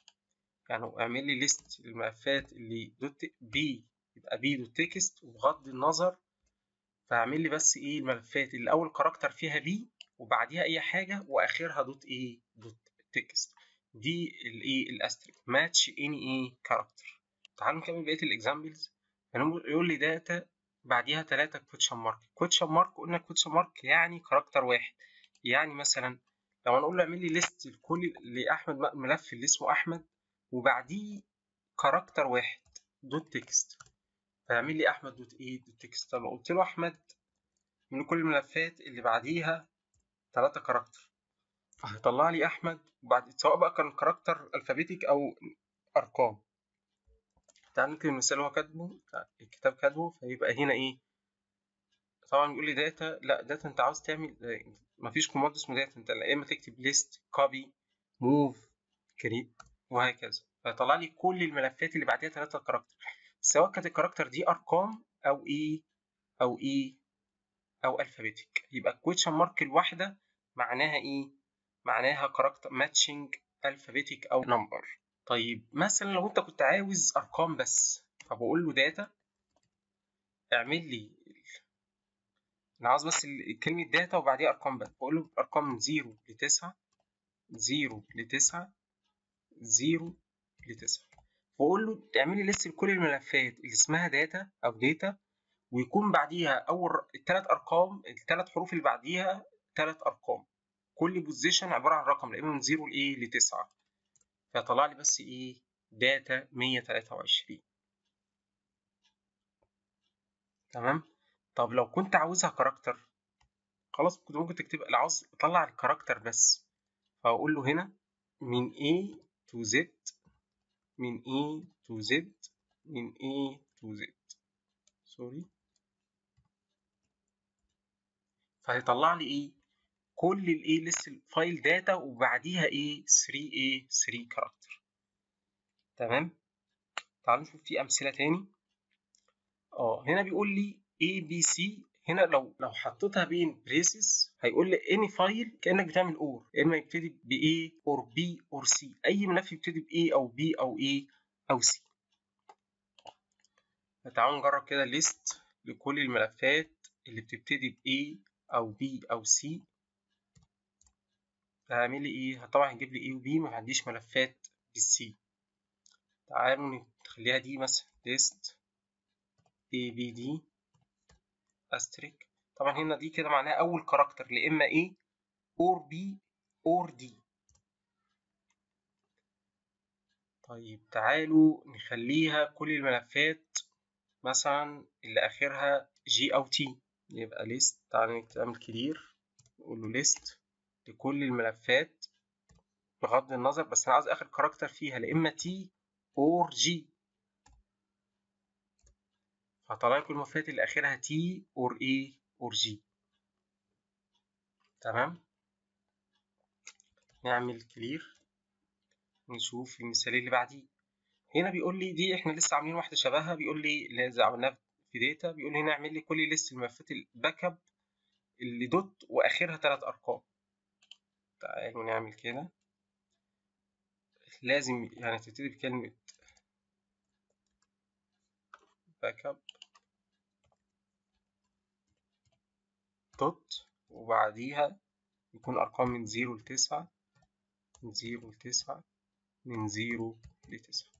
يعني اعمل لي ليست الملفات اللي دوت بي يبقى بي دوت تكست وبغض النظر فاعمل لي بس ايه الملفات اللي اول كاركتر فيها بي وبعديها اي حاجه واخرها دوت ايه دوت تكست دي الايه الاستريك ماتش اني ايه كاركتر تعالوا نكمل بقيه الاكزامبلز يقول لي داتا بعديها ثلاثة كوتشن مارك كوتشن مارك قلنا كوتشن مارك يعني كاركتر واحد يعني مثلا لو هنقول له اعمل لي ليست لكل لاحمد الملف اللي اسمه احمد وبعديه كاركتر واحد دوت تكست فيعمل لي احمد دوت ايه دوت تكست لو قلت له احمد من كل الملفات اللي بعديها ثلاثة كاركتر فهيطلع لي احمد وبعد سواء بقى كان كاركتر الفابيتيك او ارقام تعال نكتب المثال هو كاتبه الكتاب كاتبه فيبقى هنا ايه طبعا بيقول لي داتا لا داتا انت عاوز تعمل مفيش كوماند اسمه داتا انت يا اما تكتب ليست كوبي موف كريت وهكذا فيطلع لي كل الملفات اللي بعديها ثلاثة كاركتر سواء كانت الكاركتر دي ارقام او ايه او ايه او الفابيتيك يبقى الكويشن مارك الواحده معناها ايه معناها كاركتر ماتشنج الفابيتيك او نمبر طيب مثلا لو انت كنت عاوز ارقام بس فبقول له داتا اعمل لي انا عاوز بس كلمه داتا وبعديها ارقام بس بقول له ارقام 0 ل 9 0 ل 9 0 ل 9 واقول له اعمل لي ليست لكل الملفات اللي اسمها داتا او داتا ويكون بعديها اول الثلاث ارقام الثلاث حروف اللي بعديها ثلاث ارقام كل بوزيشن عباره عن رقم لا اما من 0 لايه ل 9 فيطلع لي بس ايه داتا 123 تمام طب لو كنت عاوزها كاركتر خلاص كنت ممكن تكتب لو عاوز اطلع الكاركتر بس فاقول له هنا من A to Z من A to Z من A to Z سوري فهيطلع لي ايه كل الايه لسه الفايل داتا وبعديها ايه 3 ايه 3 كاركتر تمام تعالوا نشوف في امثله تاني اه هنا بيقول لي A B C هنا لو لو حطيتها بين بريسز هيقول لي اني فايل كانك بتعمل اور يا اما يبتدي ب A اور B اور C اي ملف يبتدي ب A او B او A او C تعالوا نجرب كده ليست لكل الملفات اللي بتبتدي ب A او B او C هعمل لي ايه طبعا هيجيب لي A و B ما عنديش ملفات بالسي تعالوا نخليها دي مثلا list A B D استريك طبعا هنا دي كده معناها اول كاركتر لا اما A or B or D طيب تعالوا نخليها كل الملفات مثلا اللي اخرها G او T يبقى list تعالوا نعمل كلير نقول له list لكل الملفات بغض النظر بس انا عاوز اخر كاركتر فيها لا اما T or G فطلع لكم الملفات اللي اخرها T or A or G تمام نعمل كلير نشوف المثال اللي بعديه هنا بيقول لي دي احنا لسه عاملين واحده شبهها بيقول لي اللي عملناها في داتا بيقول لي هنا اعمل لي كل ليست الملفات الباك اب اللي دوت واخرها ثلاث ارقام تعالوا نعمل كده لازم يعني تبتدي بكلمه باك اب دوت وبعديها يكون أرقام من زيرو لتسعة من زيرو لتسعة من زيرو لتسعة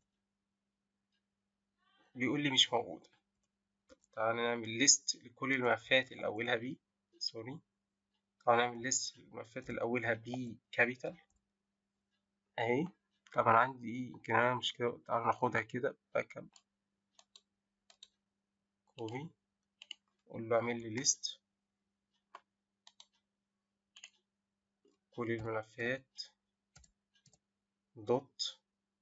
بيقول لي مش موجودة تعالى نعمل ليست لكل الملفات اللي أولها بي سوري تعالى نعمل ليست للملفات اللي أولها بي كابيتال أهي طبعا عندي إيه يمكن أنا مش كده تعالى ناخدها كده باك اب كوبي أقول له اعمل لي ليست كل الملفات دوت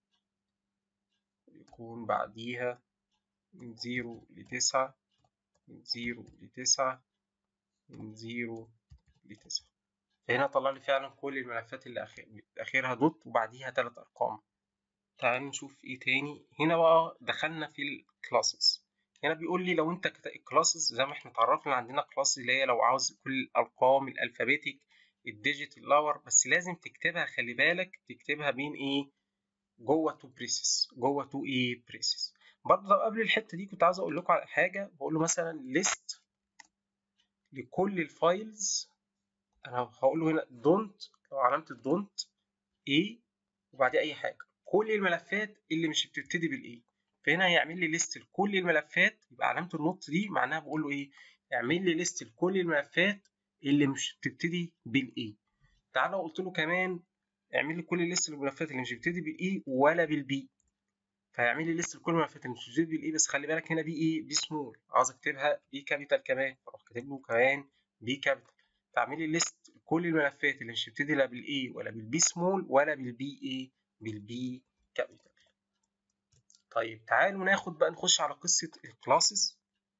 يكون بعديها من زيرو لتسعة من زيرو لتسعة من زيرو لتسعة فهنا طلع لي فعلا كل الملفات اللي آخرها دوت وبعديها تلات أرقام تعال نشوف ايه تاني هنا بقى دخلنا في الكلاسز هنا بيقول لي لو انت الكلاسز زي ما احنا اتعرفنا عندنا كلاس اللي هي لو عاوز كل الارقام الالفابيتيك الديجيت اللور بس لازم تكتبها خلي بالك تكتبها بين ايه جوه تو بريسز جوه تو ايه بريسز برضه طب قبل الحته دي كنت عاوز اقول لكم على حاجه بقول له مثلا ليست لكل الفايلز انا هقول له هنا دونت لو علامه الدونت ايه وبعدين اي حاجه كل الملفات اللي مش بتبتدي بالايه فهنا هيعمل لي ليست لكل الملفات يبقى علامه النوت دي معناها بقول له ايه اعمل لي ليست لكل الملفات اللي مش بتبتدي بالايه تعال لو قلت له كمان اعمل لي كل ليست الملفات اللي مش بتبتدي بالاي ولا بالبي فهيعمل لي ليست لكل الملفات اللي مش بتبتدي بالاي بس خلي بالك هنا بي ايه بي سمول عاوز اكتبها بي كابيتال كمان اروح كاتب له كمان بي كابيتال فاعمل لي ليست كل الملفات اللي مش بتبتدي لا بالاي ولا بالبي سمول ولا بالبي ايه بالبي كابيتال طيب تعالوا ناخد بقى نخش على قصه الكلاسز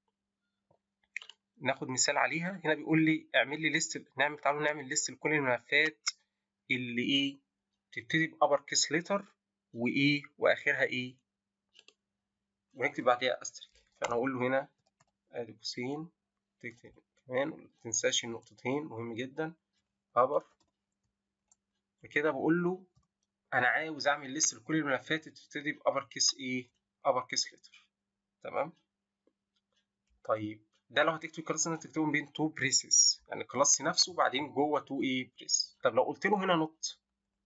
ناخد مثال عليها هنا بيقول لي اعمل لي ليست نعمل تعالوا نعمل ليست لكل الملفات اللي ايه تبتدي بأبر كيس ليتر وايه واخرها ايه ونكتب بعديها استريك فانا اقول له هنا ادي قوسين تكتب كمان ما تنساش النقطتين مهم جدا ابر فكده بقول له انا عاوز اعمل ليست لكل الملفات اللي تبتدي بأبر كيس ايه ابر كيس ليتر تمام طيب ده لو هتكتب كلاس انت تكتبهم بين تو بريسز يعني كلاس نفسه وبعدين جوه تو ايه بريس طب لو قلت له هنا نوت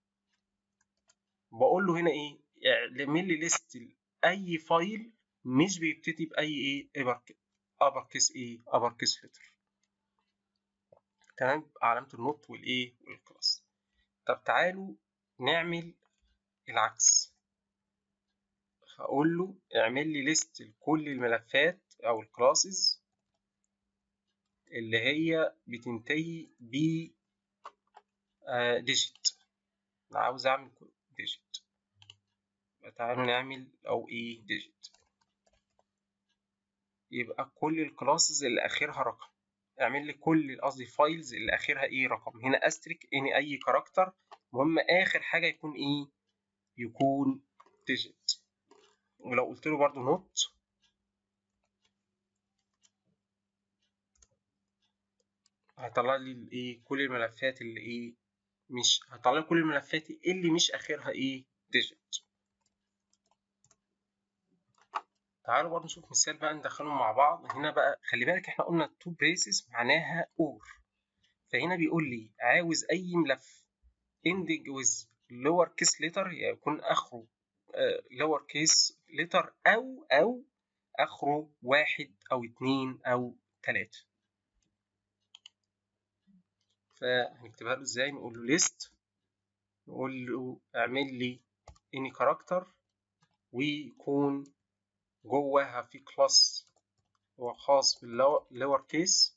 بقول له هنا ايه اعمل لي ليست اي فايل مش بيبتدي باي ايه ابر كيس ايه ابر كيس لتر تمام علامه النوت والايه والكلاس طب تعالوا نعمل العكس هقول له اعمل لي ليست لكل الملفات او الكلاسز اللي هي بتنتهي ب ديجيت انا عاوز اعمل ديجيت تعالوا نعمل او ايه ديجيت يبقى كل الكلاسز اللي اخرها رقم اعمل لي كل قصدي فايلز اللي اخرها ايه رقم هنا استريك اني اي كاركتر المهم اخر حاجه يكون ايه يكون ديجيت ولو قلت له برضو نوت هيطلع لي الايه كل الملفات اللي ايه مش هطلع لي كل الملفات اللي مش اخرها ايه ديجيت تعالوا برضه نشوف مثال بقى ندخلهم مع بعض هنا بقى خلي بالك احنا قلنا تو بريسز معناها اور فهنا بيقول لي عاوز اي ملف ending with lower case letter يعني يكون اخره uh, lower case letter او او اخره واحد او اتنين او تلاتة فهنكتبها له ازاي نقول له list نقول له اعمل لي any character ويكون جواها في كلاس هو خاص باللور كيس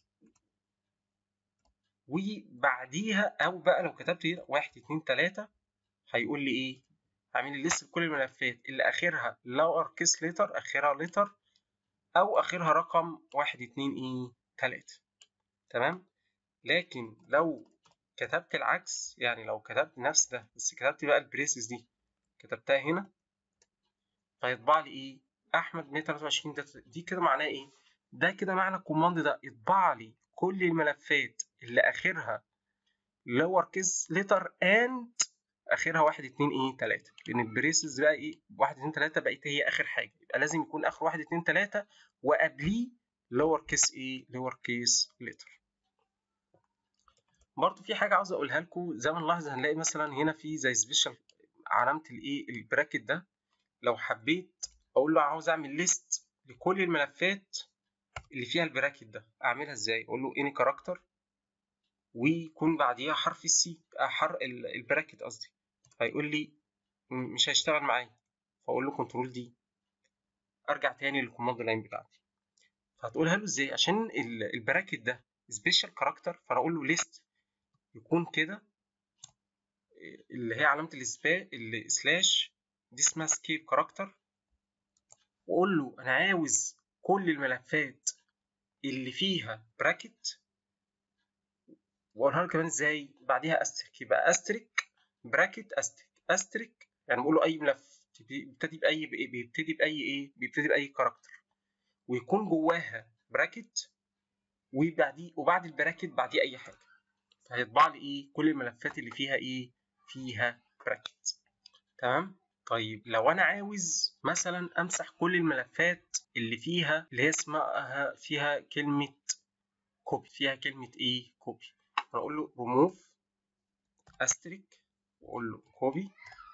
وبعديها او بقى لو كتبت هنا واحد اتنين تلاتة هيقول لي ايه هعمل لي ليست بكل الملفات اللي اخرها لور كيس ليتر اخرها ليتر او اخرها رقم واحد اتنين ايه تلاتة تمام لكن لو كتبت العكس يعني لو كتبت نفس ده بس كتبت بقى البريسز دي كتبتها هنا فيطبع لي ايه احمد 123 ده دي كده معناه ايه ده كده معنى الكوماند ده اطبع لي كل الملفات اللي اخرها lower case letter and اخرها 1 2 ايه 3 لان البريسز بقى ايه 1 2 3 بقت هي اخر حاجه يبقى لازم يكون اخر 1 2 3 وقبليه lower case ايه lower case letter برضه في حاجه عاوز اقولها لكم زي ما نلاحظ هنلاقي مثلا هنا في زي سبيشال علامه الايه البراكت ده لو حبيت اقول له عاوز اعمل ليست لكل الملفات اللي فيها البراكت ده اعملها ازاي اقول له اني كاركتر ويكون بعديها حرف السي حرف البراكت قصدي فيقول لي مش هيشتغل معايا فاقول له كنترول دي ارجع تاني للكوماند لاين بتاعتي فهتقولها له ازاي عشان البراكت ده سبيشال كاركتر فانا اقول له ليست يكون كده اللي هي علامه السبا السلاش دي اسمها سكيب كاركتر واقول له انا عاوز كل الملفات اللي فيها براكت واقولها له كمان ازاي بعديها استريك يبقى استريك براكت استريك استريك يعني بقول له اي ملف بيبتدي باي بيبتدي باي ايه بيبتدي باي كاركتر ويكون جواها براكت وبعديه وبعد البراكت بعديه اي حاجه فهيطبع لي ايه كل الملفات اللي فيها ايه فيها براكت تمام طيب لو انا عاوز مثلا امسح كل الملفات اللي فيها اللي هي اسمها فيها كلمة كوبي فيها كلمة ايه كوبي اقول له ريموف استريك واقول له كوبي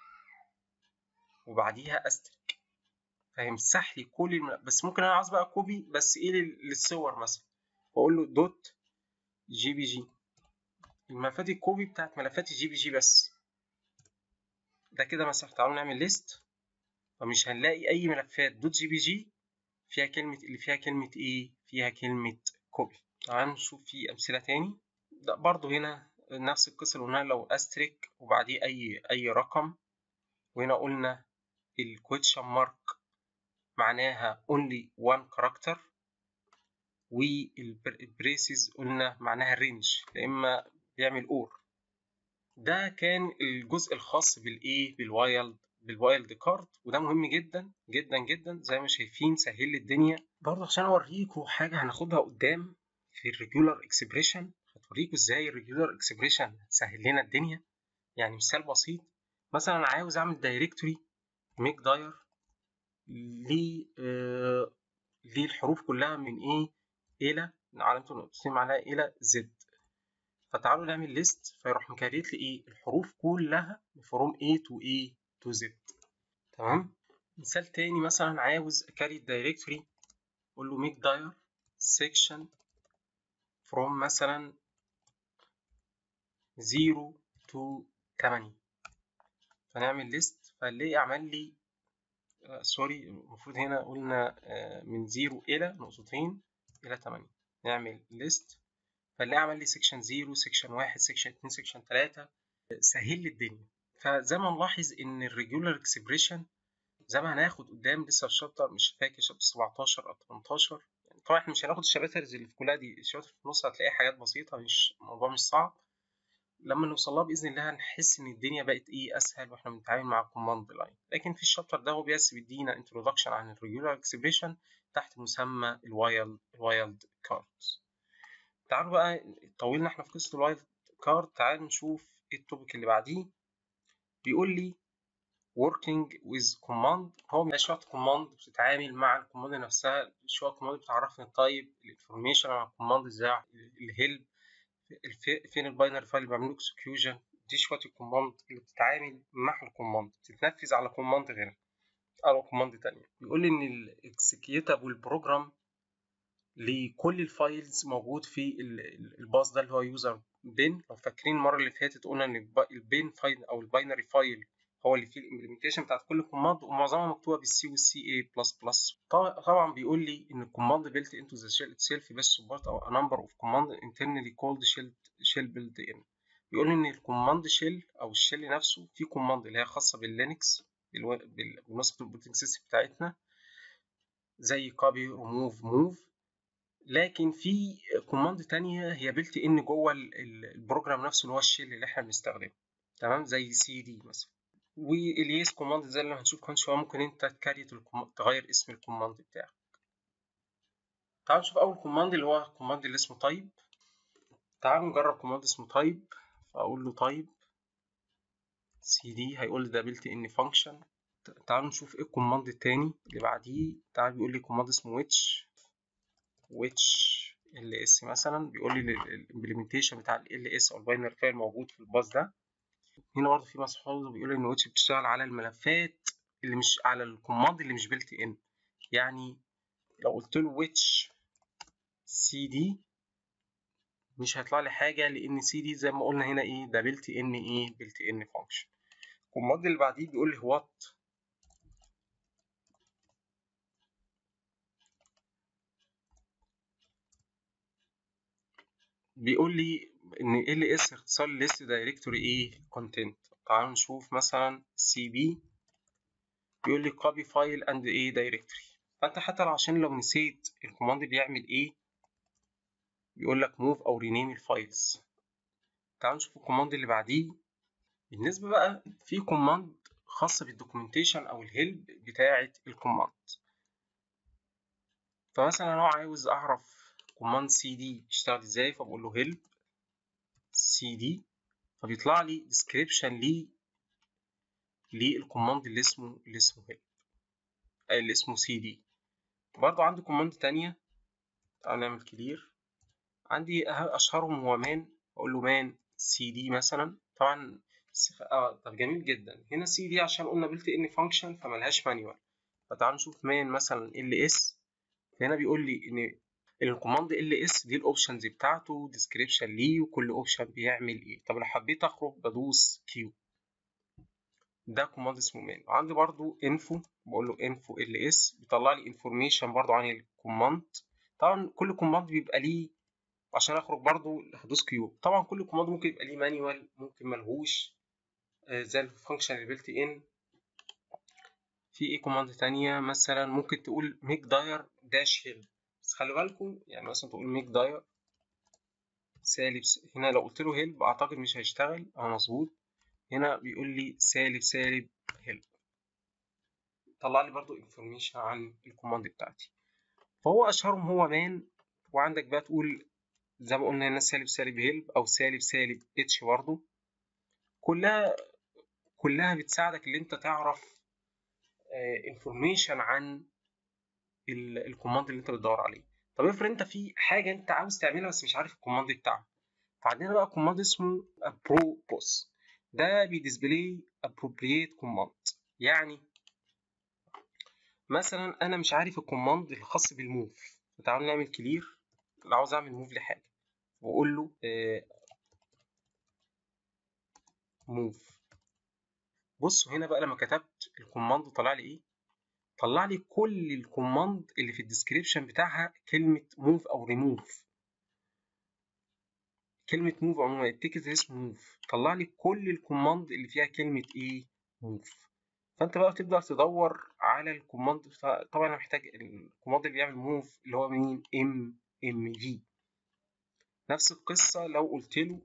وبعديها استريك فهيمسح لي كل الملف بس ممكن انا عاوز بقى كوبي بس ايه للصور مثلا واقول له دوت جي بي جي الملفات الكوبي بتاعت ملفات الجي بي جي بس ده كده مسح تعالوا نعمل ليست فمش هنلاقي اي ملفات دوت جي بي جي فيها كلمة اللي فيها كلمة ايه فيها كلمة كوبي تعالوا نشوف في امثلة تاني ده برضو هنا نفس القصة اللي قلناها لو استريك وبعديه اي اي رقم وهنا قلنا الكويتشن مارك معناها only one character والبريسز قلنا معناها رينج يا اما بيعمل اور ده كان الجزء الخاص بالايه بالوايلد بالوايلد كارد وده مهم جدا جدا جدا زي ما شايفين سهل لي الدنيا برضه عشان اوريكم حاجه هناخدها قدام في الريجولار اكسبريشن هتوريكم ازاي الريجولار اكسبريشن هتسهل لنا الدنيا يعني مثال بسيط مثلا انا عاوز اعمل دايركتوري ميك داير ل آه للحروف كلها من ايه الى علامه النقطتين معناها الى زد فتعالوا نعمل ليست فيروح مكريت لي ايه الحروف كلها فروم A to A to Z تمام مثال تاني مثلا عاوز اكري الدايركتوري اقول له make dir section from مثلا 0 to 8 فنعمل ليست فنلاقي عمل لي آه سوري المفروض هنا قلنا آه من 0 الى نقطتين الى 8 نعمل ليست فنلاقي عمل لي سيكشن 0 سيكشن 1 سيكشن 2 سيكشن 3 سهل لي الدنيا فزي ما نلاحظ ان الريجولار اكسبريشن زي ما هناخد قدام لسه الشابتر مش فاكر شابتر 17 او 18 يعني طبعا احنا مش هناخد الشباترز اللي في كلها دي الشباتر في النص هتلاقي حاجات بسيطه مش الموضوع مش صعب لما نوصل لها باذن الله هنحس ان الدنيا بقت ايه اسهل واحنا بنتعامل مع الكوماند لاين لكن في الشابتر ده هو بس بيدينا انترودكشن عن الريجولار اكسبريشن تحت مسمى الوايلد الوايلد كاردز تعالوا بقى طولنا احنا في قصه الوايلد كارد تعالوا نشوف ايه التوبيك اللي بعديه بيقول لي working with command هو شوية كوماند بتتعامل مع الكوماند نفسها شوية كوماند بتعرفني التايب الانفورميشن عن الكوماند ازاي الهيلب فين الباينري فايل اللي بعمله اكسكيوجن دي شوية الكوماند اللي بتتعامل مع الكوماند بتتنفذ على كوماند غيرها أو كوماند تانية بيقول لي إن الاكسكيوتابل بروجرام لكل الفايلز موجود في الباص ده اللي هو يوزر بين لو فاكرين المره اللي فاتت قلنا ان البين فايل او الباينري فايل هو اللي فيه الامبلمنتيشن بتاعت كل كوماند ومعظمها مكتوبه بالسي والسي اي بلس بلس طبعا بيقول لي ان الكوماند بيلت انتو ذا شيل اتسيلف بس سبورت او a number of command internally called shell shell built in بيقول لي ان الكوماند شيل او الشيل نفسه فيه كوماند اللي هي خاصه باللينكس بالنسبه للبوتنج سيستم بتاعتنا زي كوبي ريموف موف لكن في كوماند تانية هي بيلت ان جوه البروجرام نفسه اللي هو الشيل اللي احنا بنستخدمه تمام زي سي دي مثلا واليس كوماند زي اللي هنشوف كمان شويه ممكن انت تكريت تغير اسم الكوماند بتاعك تعالوا نشوف اول كوماند اللي هو الكوماند اللي اسمه تايب تعالوا نجرب كوماند اسمه تايب فاقول له تايب سي دي هيقول لي ده بيلت ان فانكشن تعالوا نشوف ايه الكوماند التاني اللي بعديه تعال بيقول لي كوماند اسمه ويتش which ls مثلا بيقول لي الامبلمنتيشن بتاع ال ls او الباينري فايل موجود في الباص ده هنا برضه في ملحوظه بيقول ان which بتشتغل على الملفات اللي مش على الكوماند اللي مش بيلت ان يعني لو قلت له which cd مش هيطلع لي حاجه لان cd زي ما قلنا هنا ايه ده بيلت ان ايه بيلت ان فانكشن الكوماند اللي بعديه بيقول لي what بيقول لي ان ال اس اختصار ليست دايركتوري ايه كونتنت تعالوا نشوف مثلا سي بي بيقول لي كوبي فايل اند ايه دايركتوري فانت حتى لو عشان لو نسيت الكوماند بيعمل ايه بيقول لك موف او رينيم الفايلز تعالوا نشوف الكوماند اللي بعديه بالنسبه بقى في كوماند خاصه بالدوكيومنتيشن او الهيلب بتاعه الكوماند فمثلا انا عاوز اعرف كوماند سي دي بيشتغل ازاي فبقول له هيلب سي دي فبيطلع لي ديسكريبشن ليه للكوماند اللي اسمه اللي اسمه هيلب اللي اسمه سي دي برضو عندي كوماند تانية تعالى نعمل كلير عندي اشهرهم هو مان اقول له مان سي دي مثلا طبعا اه طب جميل جدا هنا سي دي عشان قلنا بلت ان فانكشن فملهاش مانيوال فتعالوا نشوف مان مثلا ال اس هنا بيقول لي ان الكوماند ال اس دي الاوبشنز بتاعته ديسكريبشن ليه وكل اوبشن بيعمل ايه طب لو حبيت اخرج بدوس كيو ده كوماند اسمه مان وعندي برضو انفو بقول له انفو ال اس بيطلع لي انفورميشن برضو عن الكوماند طبعا كل كوماند بيبقى ليه عشان اخرج برضو هدوس كيو طبعا كل كوماند ممكن يبقى ليه مانيوال ممكن ملهوش آه زي الفانكشن اللي بيلت ان في ايه كوماند تانية مثلا ممكن تقول ميك داير داش هيلب بس خلي بالكم يعني مثلا تقول ميك داير سالب هنا لو قلت له هيلب اعتقد مش هيشتغل اه مظبوط هنا بيقول لي سالب سالب هيلب طلع لي برضو انفورميشن عن الكوماند بتاعتي فهو اشهرهم هو مان وعندك بقى تقول زي ما قلنا هنا سالب سالب هيلب او سالب سالب اتش برضو كلها كلها بتساعدك ان انت تعرف انفورميشن عن الكوماند اللي انت بتدور عليه طب افرض انت في حاجه انت عاوز تعملها بس مش عارف الكوماند بتاعها فعندنا بقى كوماند اسمه apropos ده بيديسبلاي appropriate command يعني مثلا انا مش عارف الكوماند الخاص بالموف فتعالوا نعمل كلير لو عاوز اعمل موف لحاجه واقول له موف بصوا هنا بقى لما كتبت الكوماند طلع لي ايه طلع لي كل الكوماند اللي في الديسكريبشن بتاعها كلمه موف او ريموف كلمه موف عموما التكست اسمه موف طلع لي كل الكوماند اللي فيها كلمه ايه موف فانت بقى تبدا تدور على الكوماند طبعا انا محتاج الكوماند اللي بيعمل موف اللي هو مين ام ام في نفس القصه لو قلت له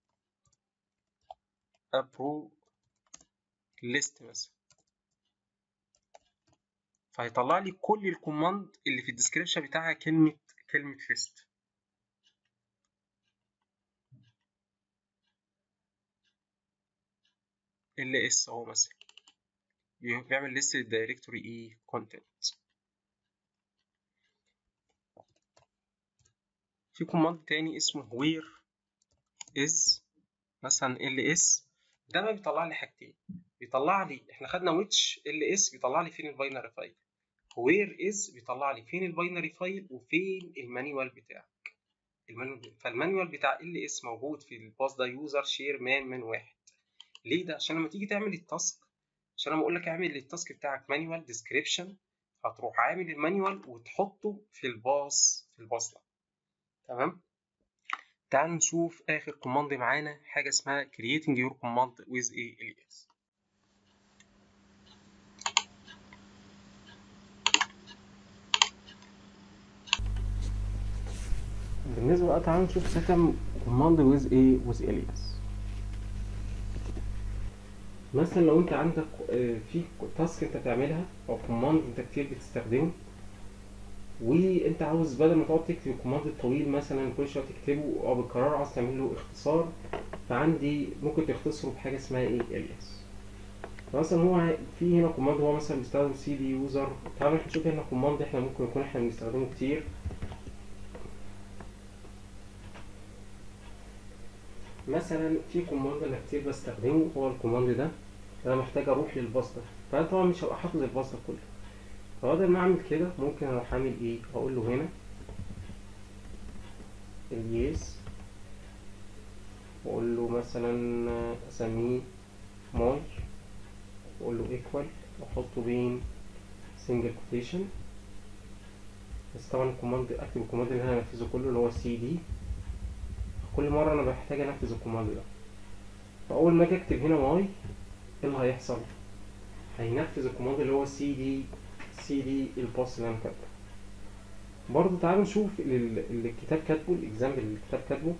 ابرو ليست مثلا فهيطلع لي كل الكوماند اللي في الديسكريبشن بتاعها كلمه كلمه ليست ال اس اهو مثلا بيعمل ليست للدايركتوري ايه كونتنت في كوماند تاني اسمه where is مثلا ls ده ما بيطلع لي حاجتين بيطلع لي احنا خدنا which ls بيطلع لي فين الباينري فايل where is بيطلع لي فين الباينري فايل وفين المانيوال بتاعك المانيوال فالمانيوال بتاع ls موجود في الباص ده يوزر شير مان من واحد ليه ده عشان لما تيجي تعمل التاسك عشان لما اقول لك اعمل التاسك بتاعك مانيوال ديسكريبشن هتروح عامل المانيوال وتحطه في الباص في الباص ده تمام تعال نشوف اخر كوماند معانا حاجه اسمها creating your command with ALS بالنسبه بقى تعال نشوف سكن command with ايه with alias مثلا لو انت عندك في تاسك انت تعملها او كوماند انت كتير بتستخدمه وانت عاوز بدل ما تقعد تكتب الكوماند الطويل مثلا كل شويه تكتبه او بالقرار عاوز تعمل له اختصار فعندي ممكن تختصره بحاجه اسمها ايه الياس فمثلا هو في هنا كوماند هو مثلا بيستخدم سي دي يوزر تعالوا نشوف هنا كوماند احنا ممكن يكون احنا بنستخدمه كتير مثلا في كوماند انا كتير بستخدمه هو الكوماند ده انا محتاج اروح للباص ده فانا طبعا مش هبقى حافظ الباص ده كله فبدل ما اعمل كده ممكن اروح اعمل ايه اقول له هنا اليس واقول له مثلا اسميه ماي واقول له ايكوال واحطه بين سنجل كوتيشن بس طبعا الكوماند اكتب الكوماند اللي انا هنفذه كله اللي هو سي دي كل مرة انا بحتاج انفذ الكوماند ده فاول ما اجي اكتب هنا ماي ايه اللي هيحصل هينفذ الكوماند اللي هو سي دي سي دي الباص اللي انا كاتبه برضه تعالوا نشوف اللي الكتاب كاتبه الاكزامبل اللي الكتاب كاتبه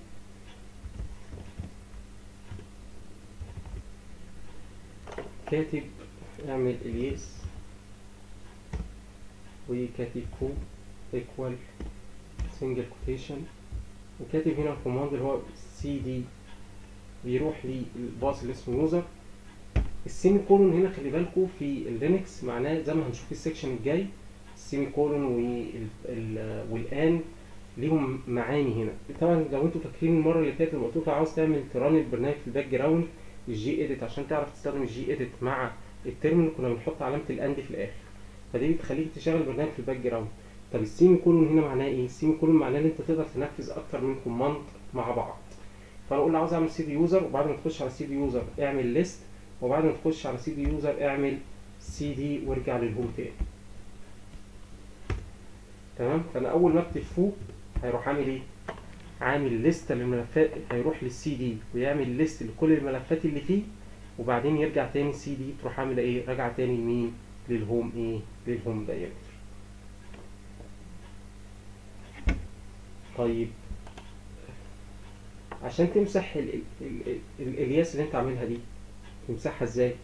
كاتب اعمل اليس وكاتب كو ايكوال سنجل كوتيشن وكاتب هنا الكوماند اللي هو سي دي بيروح للباص اللي اسمه يوزر السيمي كولون هنا خلي بالكم في اللينكس معناه زي ما هنشوف السكشن الجاي السيمي كولون والان ليهم معاني هنا طبعا لو انتوا فاكرين المره اللي فاتت لما قلت لكم عاوز تعمل تران البرنامج في الباك جراوند الجي ايديت عشان تعرف تستخدم الجي ايديت مع التيرمينال كنا بنحط علامه الاند في الاخر فدي بتخليك تشغل البرنامج في الباك جراوند طب السيمي كولون هنا معناه ايه السيمي كولون معناه ان انت تقدر تنفذ اكتر من كوماند مع بعض فانا اقول له عاوز اعمل سي دي يوزر وبعد ما تخش على سي دي يوزر اعمل ليست وبعد ما تخش على سي دي يوزر اعمل سي دي وارجع للهوم تاني تمام فانا اول ما اكتب فوق هيروح عامل ايه عامل ليست للملفات هيروح للسي دي ويعمل ليست لكل الملفات اللي فيه وبعدين يرجع تاني السي دي تروح عامله ايه راجع تاني لمين للهوم ايه للهوم دايركتوري طيب عشان تمسح ال- ال- ال- ال- الالياس اللي انت عاملها دي تمسحها ازاي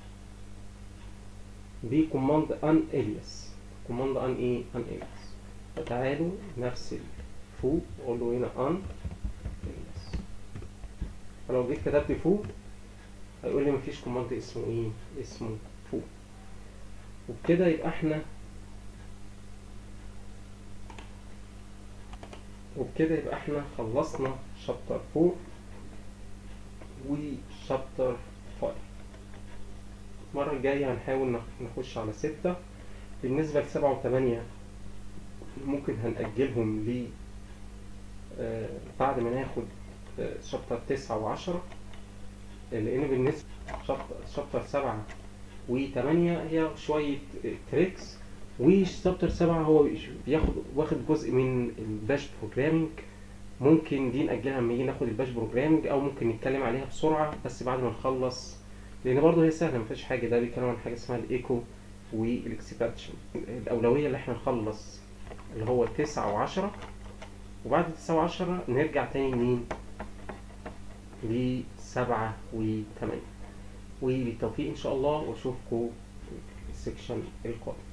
بكوماند ان الياس كوماند ان ايه ان الياس فتعالوا نفس فوق اقول له هنا ان الياس فلو جيت كتبت فوق هيقول لي مفيش كوماند اسمه ايه اسمه فوق وبكده يبقى احنا وبكده يبقى احنا خلصنا شابتر 4 وشابتر 5 المرة الجاية هنحاول نخ- نخش على ستة بالنسبة لسبعة وثمانية ممكن هنأجلهم ل آه، بعد ما ناخد آه، شابتر تسعة وعشرة لأن بالنسبة شابتر شابتر سبعة وثمانية هي شوية آه، تريكس وشابتر سبعة هو بياخد واخد جزء من الباش بروجرامينج ممكن دي نأجلها لما نيجي ناخد الباش بروجرامينج أو ممكن نتكلم عليها بسرعة بس بعد ما نخلص لأن برضه هي سهلة مفيهاش حاجة ده بيتكلم عن حاجة اسمها الإيكو والإكسبانشن الأولوية اللي احنا نخلص اللي هو تسعة وعشرة وبعد تسعة وعشرة نرجع تاني لمين؟ لسبعة وثمانية وبالتوفيق إن شاء الله وأشوفكم في السكشن القادم